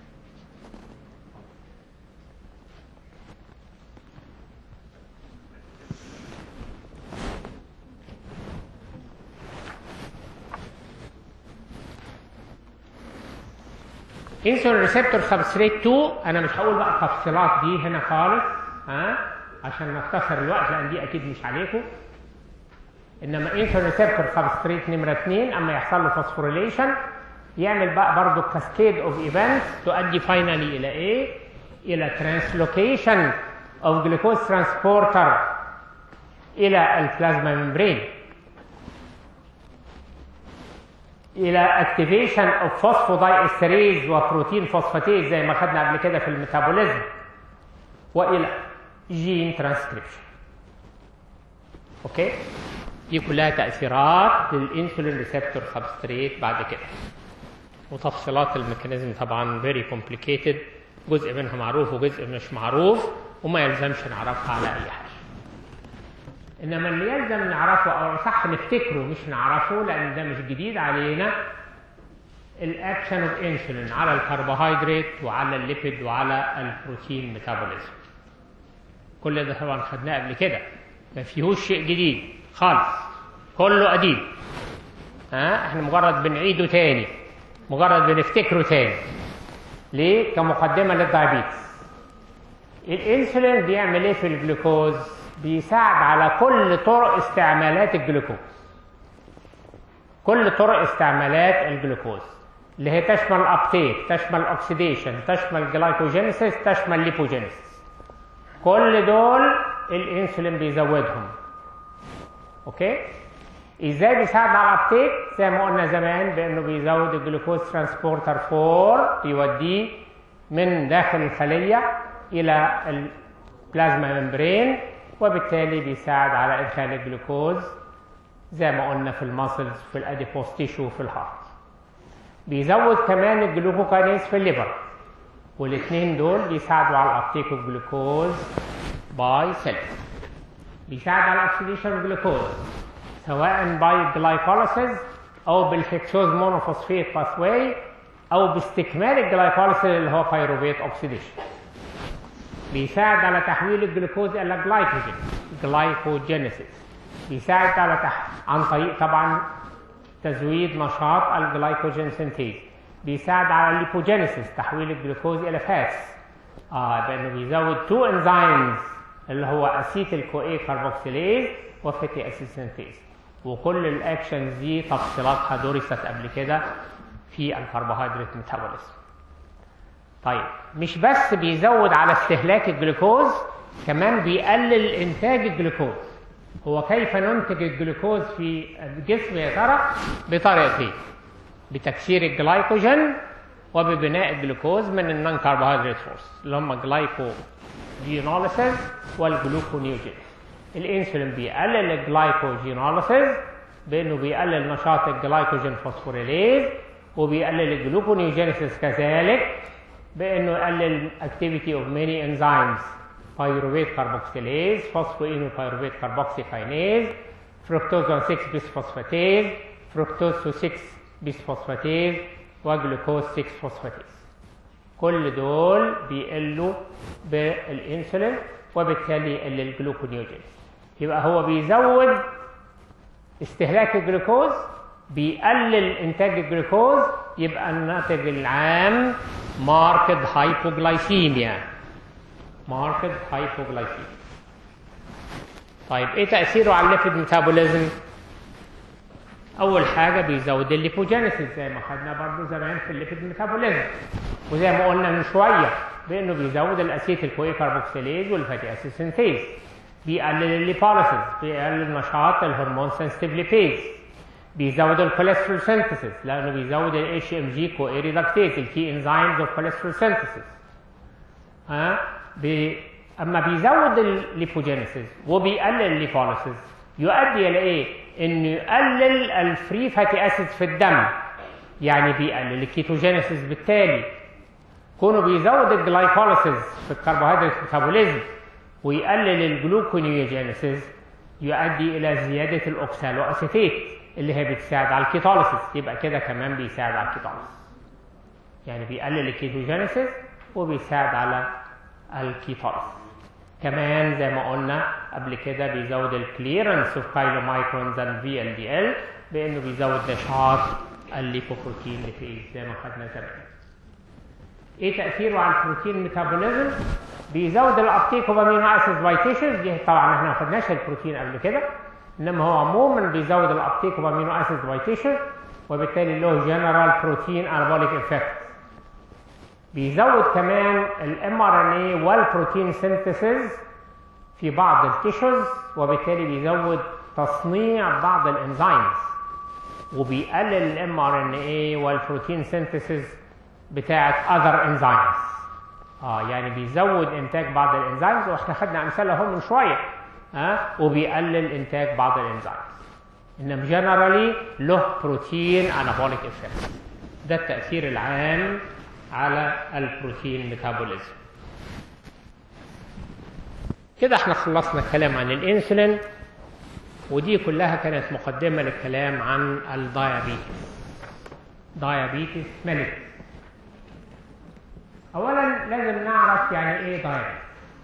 انسولين ريسبتور سبستريت 2 انا مش هقول بقى التفصيلات دي هنا خالص ها عشان نختصر الوقت لان دي اكيد مش عليكم انما انسولين ريسبتور سبستريت نمره 2 اما يحصل له فوسفوريليشن يعمل بقى برضه كاسكيد اوف ايفنتس تؤدي فاينالي الى ايه؟ الى ترانسلوكيشن اوف جلوكوز ترانسبورتر الى البلازما ممبرين الى اكتيفيشن اوف فوسفوداي استريز وبروتين فوسفاتيز زي ما خدنا قبل كده في الميتابوليزم والى جين ترانسكريبشن اوكي دي كلها تاثيرات للانسولين ريسبتور سبستريت بعد كده وتفصيلات الميكانيزم طبعا فيري كومبليكيتد جزء منها معروف وجزء مش معروف وما يلزمش نعرفها على اي حاجه انما اللي يلزم نعرفه او صح نفتكره مش نعرفه لان ده مش جديد علينا الاكشن اوف انسولين على الكربوهيدرات وعلى الليبيد وعلى البروتين ميتابوليزم كل ده طبعا خدناه قبل كده ما فيهوش شيء جديد خالص كله قديم ها احنا مجرد بنعيده تاني مجرد بنفتكره تاني ليه كمقدمه للدايابيتس الانسولين بيعمل ايه في الجلوكوز بيساعد على كل طرق استعمالات الجلوكوز كل طرق استعمالات الجلوكوز اللي هي تشمل الابتيك تشمل الاكسيديشن تشمل الجلايكوجينيسيس تشمل الليبوجينيسيس كل دول الانسولين بيزودهم اوكي ازاي بيساعد على الابتيك زي ما قلنا زمان بانه بيزود الجلوكوز ترانسبورتر 4 بيوديه من داخل الخليه الى البلازما ممبرين وبالتالي بيساعد على ادخال الجلوكوز زي ما قلنا في الماسلز في الاديبوس تيشو في الهارت بيزود كمان الجلوكوكاينيز في الليفر والاثنين دول بيساعدوا على الابتيك الجلوكوز باي سيل بيساعد على الاكسيديشن الجلوكوز سواء باي جلايكوليسيس او بالهكسوز مونوفوسفيت باثواي او باستكمال الجلايكوليسيس اللي هو بايروفيت اوكسيديشن بيساعد على تحويل الجلوكوز الى جلايكوجين جلايكوجينيسيس بيساعد على تح... عن طريق طبعا تزويد نشاط الجلايكوجين سينتيز بيساعد على الليبوجينيسيس تحويل الجلوكوز الى فاتس اه بانه بيزود تو انزيمز اللي هو اسيتيل كو كاربوكسيليز وفاتي اسيد سينتيز وكل الاكشنز دي تفصيلاتها درست قبل كده في الكربوهيدرات ميتابوليزم طيب مش بس بيزود على استهلاك الجلوكوز كمان بيقلل انتاج الجلوكوز هو كيف ننتج الجلوكوز في الجسم يا ترى بطريقتين بتكسير الجلايكوجين وببناء الجلوكوز من النون كربوهيدرات فورس اللي هم جلايكوجينوليسيس والجلوكونيوجينيس الانسولين بيقلل الجلايكوجينوليسيس بانه بيقلل نشاط الجلايكوجين فوسفوريليز وبيقلل الجلوكونيوجينيسيس كذلك بانه يقلل activity of many enzymes pyruvate carboxylase phosphoenolpyruvate carboxykinase fructose 1 6 bisphosphatase fructose 6 bisphosphatase وجلوكوز 6 فوسفاتيز كل دول بيقلوا بالانسولين وبالتالي يقل الجلوكونيوجينز يبقى هو بيزود استهلاك الجلوكوز بيقلل انتاج الجلوكوز يبقى الناتج العام ماركد هايبوجلايسيميا ماركد هايبوجلايسيميا طيب ايه تاثيره على الليبيد ميتابوليزم اول حاجه بيزود الليبوجينيسيس زي ما خدنا برضه زمان في الليبيد ميتابوليزم وزي ما قلنا من شويه بانه بيزود الاسيتيل كوي كاربوكسيليز والفاتي اسيد سينثيز بيقلل الليبوليسيس بيقلل نشاط الهرمون سنسيتيف ليبيز بيزود الكوليسترول سينثيسيس لانه بيزود الاتش ام جي كو ريدكتيز الكي انزيمز اوف كوليسترول سينثيسيس ها بي اما بيزود الليبوجينيسيس وبيقلل الليبوليسيس يؤدي الى ايه؟ انه يقلل الفري فاتي اسيد في الدم يعني بيقلل الكيتوجينيسيس بالتالي كونه بيزود الجلايكوليسيس في الكربوهيدرات ميتابوليزم ويقلل الجلوكونيوجينيسيس يؤدي الى زياده الاوكسالو اسيتيت اللي هي بتساعد على الكيتوليسيس يبقى كده كمان بيساعد على الكيتوليسيس يعني بيقلل الكيتوجينيسيس وبيساعد على الكيتوليسيس كمان زي ما قلنا قبل كده بيزود الكليرنس اوف كايلومايكرونز اند في ال دي ال بانه بيزود نشاط الليبوبروتين ليبيز زي ما خدنا زمان ايه تاثيره على البروتين ميتابوليزم بيزود الابتيك اوف امينو اسيد باي تيشوز دي طبعا احنا ما خدناش البروتين قبل كده انما هو عموما بيزود الابتيك اوف امينو اسيد باي تيشوز وبالتالي له جنرال بروتين انابوليك افكت بيزود كمان الام ار ان اي والبروتين سينثيسيس في بعض التيشوز وبالتالي بيزود تصنيع بعض الانزيمز وبيقلل الام ار ان اي والبروتين سينثيسيس بتاعت اذر انزيمز اه يعني بيزود انتاج بعض الانزيمز واحنا خدنا امثله اهو من شويه ها آه وبيقلل انتاج بعض الانزيمز انما جنرالي له بروتين انابوليك افكت ده التاثير العام على البروتين ميتابوليزم كده احنا خلصنا الكلام عن الانسولين ودي كلها كانت مقدمه للكلام عن الدايابيتس دايابيتس ميليتس اولا لازم نعرف يعني ايه دايابيتس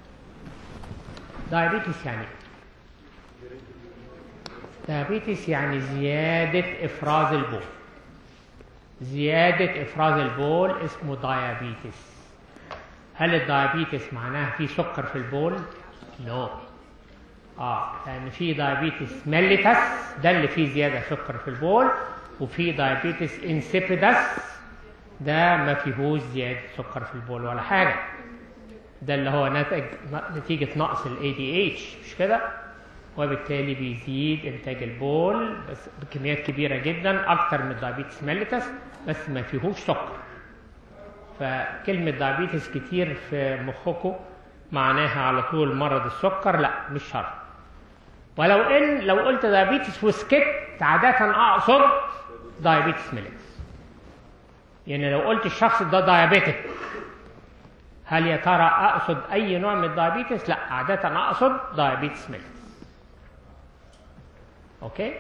دايابيتس يعني ايه دايابيتس يعني زياده افراز البول زياده افراز البول اسمه دايابيتس هل الدايابيتس معناه في سكر في البول نو no. اه لان في دايابيتس ميليتس ده اللي فيه زياده سكر في البول وفي دايابيتس انسيبيدس ده ما فيهوش زياده سكر في البول ولا حاجه ده اللي هو ناتج نتيجه نقص الاي دي اتش مش كده وبالتالي بيزيد انتاج البول بس بكميات كبيره جدا اكتر من الدايابيتس ميليتس بس ما فيهوش سكر فكلمه دايابيتس كتير في مخكم معناها على طول مرض السكر لا مش شرط ولو ان لو قلت دايابيتس وسكت عاده اقصد دايابيتس ميليتس يعني لو قلت الشخص ده دايابيتك هل يا ترى اقصد اي نوع من الدايابيتس لا عاده اقصد دايابيتس ميليتس اوكي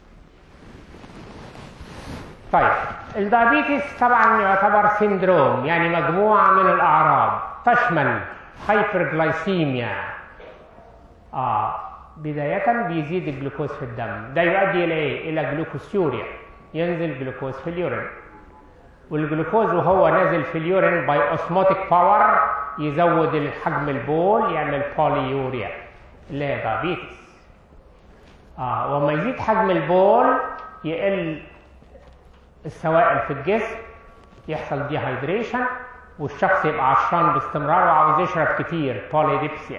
طيب الدايابيتس طبعا يعتبر سيندروم يعني مجموعه من الاعراض تشمل هايبرجلايسيميا اه بداية بيزيد الجلوكوز في الدم ده يؤدي إلى إيه؟ إلى جلوكوسيوريا ينزل جلوكوز في اليورين والجلوكوز وهو نازل في اليورين باي اوسموتيك باور يزود حجم البول يعمل بوليوريا اللي هي دايابيتس اه وما يزيد حجم البول يقل السوائل في الجسم يحصل ديهايدريشن والشخص يبقى عطشان باستمرار وعاوز يشرب كتير بوليديبسيا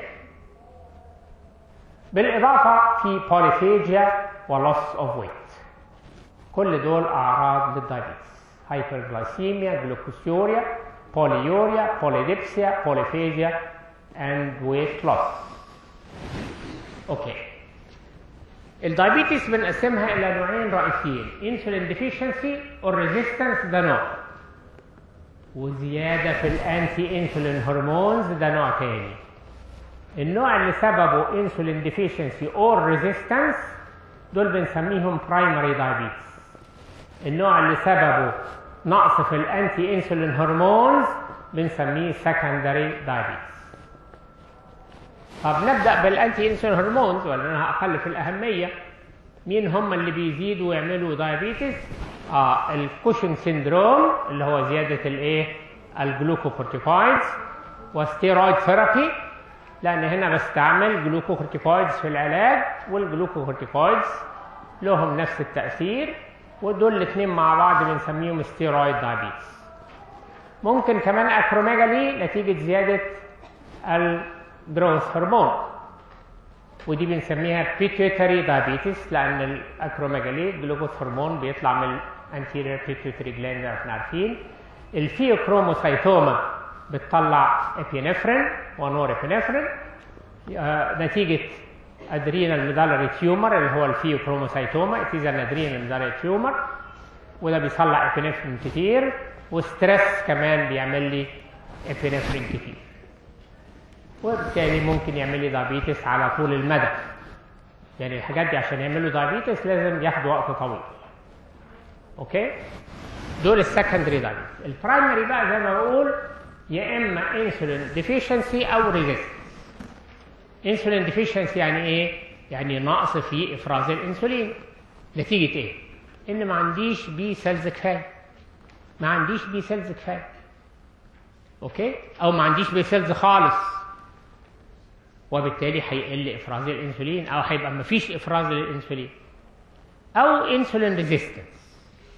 بالإضافة في بوليفيجيا ولوس اوف ويت كل دول أعراض للدايابيتس هايبرجلايسيميا جلوكوسيوريا بوليوريا بوليديبسيا بوليفيجيا and weight loss اوكي الدايابيتس بنقسمها الى نوعين رئيسيين انسولين ديفيشنسي والريزيستنس ده نوع وزياده في الانتي انسولين هرمونز ده نوع تاني النوع اللي سببه انسولين ديفيشنسي اور ريزيستنس دول بنسميهم برايمري دايابيتس النوع اللي سببه نقص في الانتي انسولين هرمونز بنسميه سكندري دايابيتس طب نبدا بالانتي انسولين هرمونز ولا اقل في الاهميه مين هم اللي بيزيدوا ويعملوا دايابيتس اه الكوشن سيندروم اللي هو زياده الايه الجلوكوكورتيكويدز وستيرويد ثيرابي لان هنا بستعمل جلوكوكورتيكويدز في العلاج والجلوكوكورتيكويدز لهم نفس التاثير ودول الاثنين مع بعض بنسميهم ستيرويد دايابيتس ممكن كمان اكروميجالي نتيجه زياده الجروث هرمون ودي بنسميها بيتيوتري دايابيتس لان الاكروميجالي جلوكوز هرمون بيطلع من الانتيريور بيتيوتري جلاند زي ما احنا عارفين الفيوكروموسايتوما بتطلع ابينفرين ونور ابينفرين آه نتيجه ادرينال ميدالري تيومر اللي هو الفيوكروموسايتوما اتيزا ادرينال ميدالري تيومر وده بيطلع ابينفرين كتير وستريس كمان بيعمل لي ابينفرين كتير وبالتالي ممكن يعمل لي دايابيتس على طول المدى يعني الحاجات دي عشان يعملوا دايابيتس لازم ياخدوا وقت طويل اوكي دول السكندري دايابيتس البرايمري بقى زي ما بقول يا اما انسولين ديفيشنسي او ريزيستنس انسولين ديفيشنسي يعني ايه يعني نقص في افراز الانسولين نتيجه ايه ان ما عنديش بي سيلز كفايه ما عنديش بي سيلز كفايه اوكي او ما عنديش بي سيلز خالص وبالتالي هيقل افراز الانسولين او هيبقى ما فيش افراز للانسولين او انسولين ريزيستنس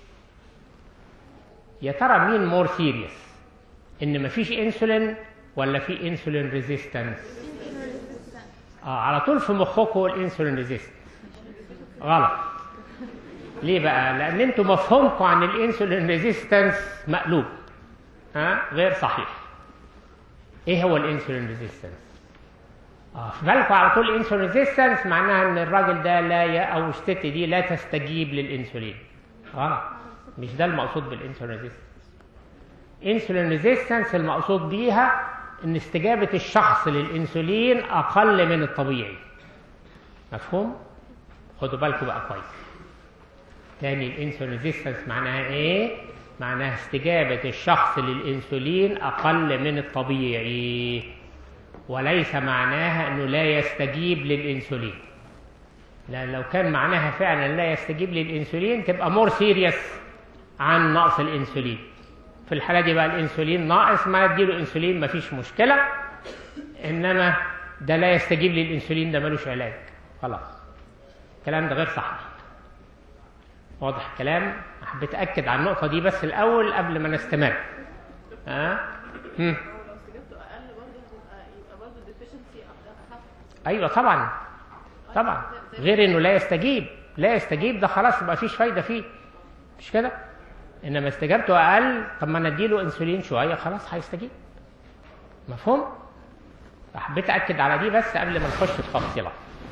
يا ترى مين مور سيريس ان ما فيش انسولين ولا في انسولين ريزيستنس اه على طول في مخكم الانسولين ريزيستنس غلط ليه بقى؟ لأن انتوا مفهومكم عن الانسولين ريزيستنس مقلوب ها غير صحيح. ايه هو الانسولين ريزيستنس؟ اه في بالكم على طول انسولين ريزيستنس معناها ان الراجل ده لا ي... او الست دي لا تستجيب للانسولين. غلط مش ده المقصود بالانسولين ريزيستنس. انسولين ريزيستنس المقصود بيها ان استجابه الشخص للانسولين اقل من الطبيعي. مفهوم؟ خدوا بالكم بقى كويس. تاني الانسولين ريزيستنس معناها ايه؟ معناها استجابة الشخص للانسولين اقل من الطبيعي وليس معناها انه لا يستجيب للانسولين لان لو كان معناها فعلا لا يستجيب للانسولين تبقى مور سيريس عن نقص الانسولين في الحالة دي بقى الانسولين ناقص ما اديله انسولين مفيش مشكلة انما ده لا يستجيب للانسولين ده ملوش علاج خلاص الكلام ده غير صحيح واضح الكلام حبيت اكد على النقطه دي بس الاول قبل ما نستمر ها أه؟ هم.
لو استجابته اقل برضه هتبقى يبقى برضه الديفيشنسي اخف
ايوه طبعا طبعا غير انه لا يستجيب لا يستجيب ده خلاص يبقى فيش فايده فيه مش كده انما استجابته اقل طب ما نديله انسولين شويه خلاص هيستجيب مفهوم حبيت اكد على دي بس قبل ما نخش في تفصيلات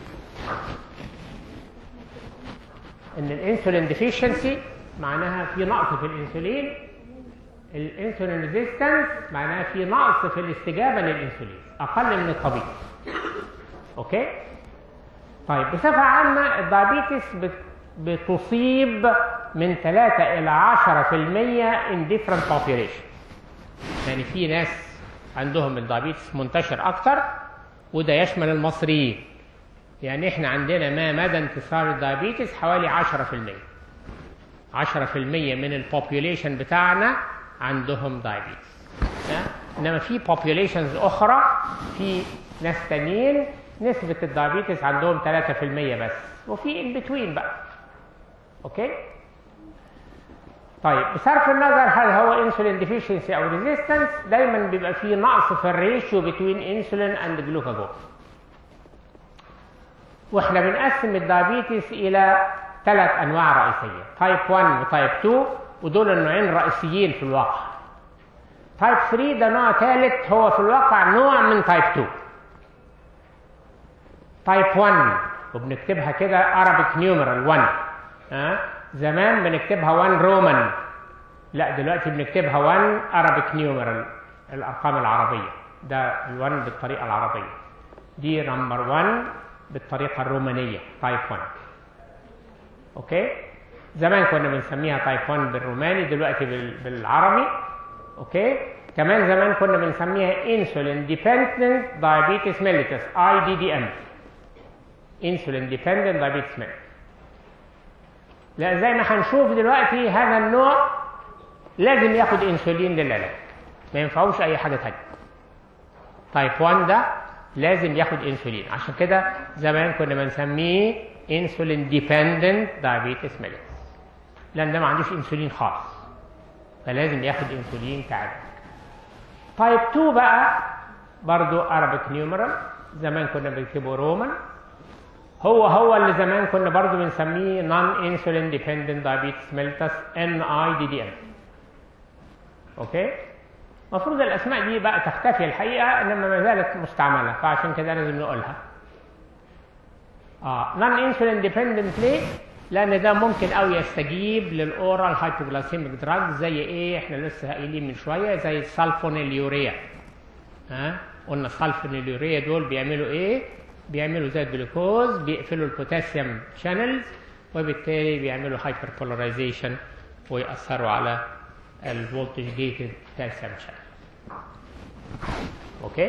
ان الانسولين ديفيشنسي معناها في نقص في الانسولين الانسولين ريزيستنس معناها في نقص في الاستجابه للانسولين اقل من الطبيعي اوكي طيب بصفه عامه الدايابيتس بت- بتصيب من 3 الى 10% in different population يعني في ناس عندهم الدايابيتس منتشر اكتر وده يشمل المصريين يعني احنا عندنا ما مدى انتشار الدايابيتس حوالي 10% 10% من البوبيوليشن بتاعنا عندهم دايابيتس انما في populations اخرى في ناس تانيين نسبة الدايابيتس عندهم 3% بس وفي ان بتوين بقى اوكي طيب بصرف النظر هل هو انسولين ديفيشنسي او ريزيستنس دايما بيبقى في نقص في الريشيو بين انسولين اند جلوكاجون واحنا بنقسم الدايابيتس الى ثلاث انواع رئيسيه تايب 1 وتايب 2 ودول النوعين الرئيسيين في الواقع تايب 3 ده نوع ثالث هو في الواقع نوع من تايب 2 تايب 1 وبنكتبها كده Arabic numeral 1 ها زمان بنكتبها 1 رومان لا دلوقتي بنكتبها 1 Arabic numeral الارقام العربيه ده ال1 بالطريقه العربيه دي نمبر 1 بالطريقه الرومانيه تايب 1 اوكي زمان كنا بنسميها تايب 1 بالروماني دلوقتي بال- بالعربي اوكي كمان زمان كنا بنسميها انسولين ديبندنت دايابيتس ميليتس اي دي دي ام انسولين ديبندنت دايابيتس ميليتس لا زي ما هنشوف دلوقتي هذا النوع لازم ياخد انسولين للعلاج ما ينفعوش اي حاجه تانية تايب 1 ده لازم ياخد انسولين عشان كده زمان كنا بنسميه انسولين ديبندنت دايابيتس ميليتس لان ده ما عندوش انسولين خالص فلازم ياخد انسولين كعلاج تايب 2 بقى برضو Arabic numeral زمان كنا بنكتبه رومان هو هو اللي زمان كنا برضو بنسميه non insulin dependent diabetes mellitus NIDDM اوكي المفروض الاسماء دي بقى تختفي الحقيقه انما ما زالت مستعمله فعشان كده لازم نقولها اه non insulin dependent ليه لان ده ممكن قوي يستجيب للاورال هايبوغلاسيميك دراج زي ايه احنا لسه قايلين من شويه زي السلفونيليوريا ها قلنا السلفونيليوريا دول بيعملوا ايه بيعملوا زي الجلوكوز بيقفلوا البوتاسيوم شانلز وبالتالي بيعملوا هايبر بولاريزيشن ويأثروا على الفولتج جيتد كالسيوم شانل اوكي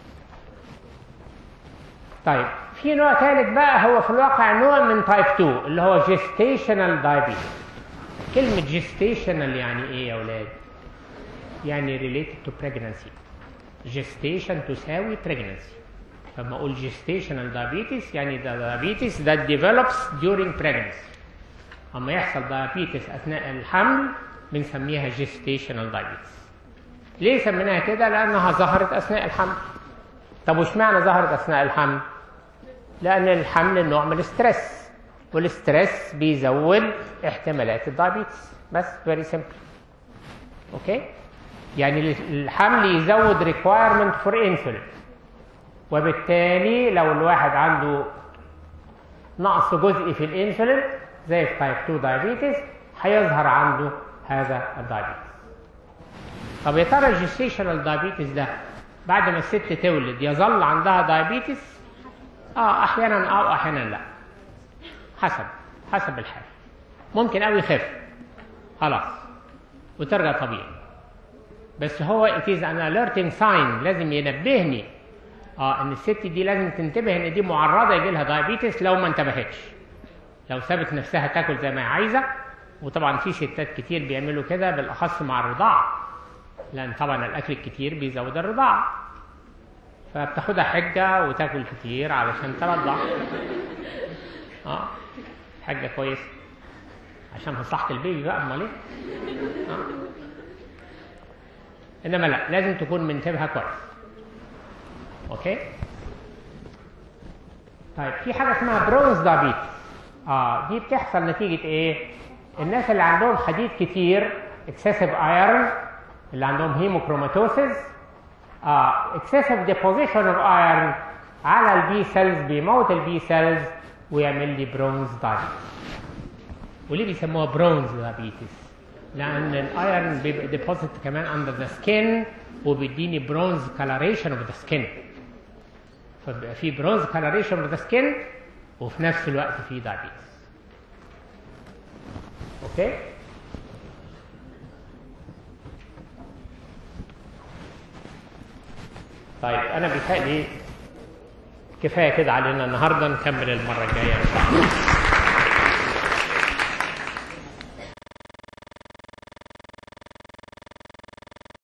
طيب في نوع ثالث بقى هو في الواقع نوع من تايب 2 اللي هو جيستيشنال diabetes كلمة جيستيشنال يعني ايه يا اولاد؟ يعني related to pregnancy gestation تساوي pregnancy لما اقول gestational diabetes يعني ده diabetes that develops during pregnancy اما يحصل diabetes اثناء الحمل بنسميها gestational diabetes ليه سميناها كده لانها ظهرت اثناء الحمل طب وش معنى ظهرت اثناء الحمل لان الحمل نوع من الستريس والستريس بيزود احتمالات الدايابيتس بس فيري سمبل اوكي يعني الحمل يزود ريكوايرمنت فور انسولين وبالتالي لو الواحد عنده نقص جزئي في الانسولين زي في تايب 2 دايابيتس هيظهر عنده هذا الدايابيتس طب يا ترى الجستيشنال دايابيتس ده بعد ما الست تولد يظل عندها دايابيتس اه احيانا اه واحيانا لا حسب حسب الحال ممكن قوي يخف خلاص وترجع طبيعي بس هو it is an alerting sign لازم ينبهني اه ان الست دي لازم تنتبه ان دي معرضه يجي لها دايابيتس لو ما انتبهتش لو سابت نفسها تاكل زي ما هي عايزه وطبعا في ستات كتير بيعملوا كده بالاخص مع الرضاعه لان طبعا الاكل الكتير بيزود الرضاعه فبتاخدها حجه وتاكل كتير علشان ترضع اه حاجه كويسه عشان مصلحه البيبي بقى امال ايه آه. انما لا لازم تكون منتبهه كويس اوكي طيب في حاجه اسمها برونز دايابيتس اه دي بتحصل نتيجه ايه الناس اللي عندهم حديد كتير اكسسيف ايرون اللي عندهم هيموكروماتوسيس اه اكسسيف ديبوزيشن اوف ايرون على البي سيلز بيموت البي سيلز ويعمل لي برونز دايابيتس وليه بيسموها برونز دايابيتس لان الايرون بيبقى ديبوزيت كمان اندر ذا سكين وبيديني برونز كالاريشن اوف ذا سكين فبيبقى في برونز كالاريشن اوف ذا سكين وفي نفس الوقت في دايابيتس اوكي طيب انا بيتهيألي كفايه كده علينا النهارده نكمل المره الجايه ان شاء الله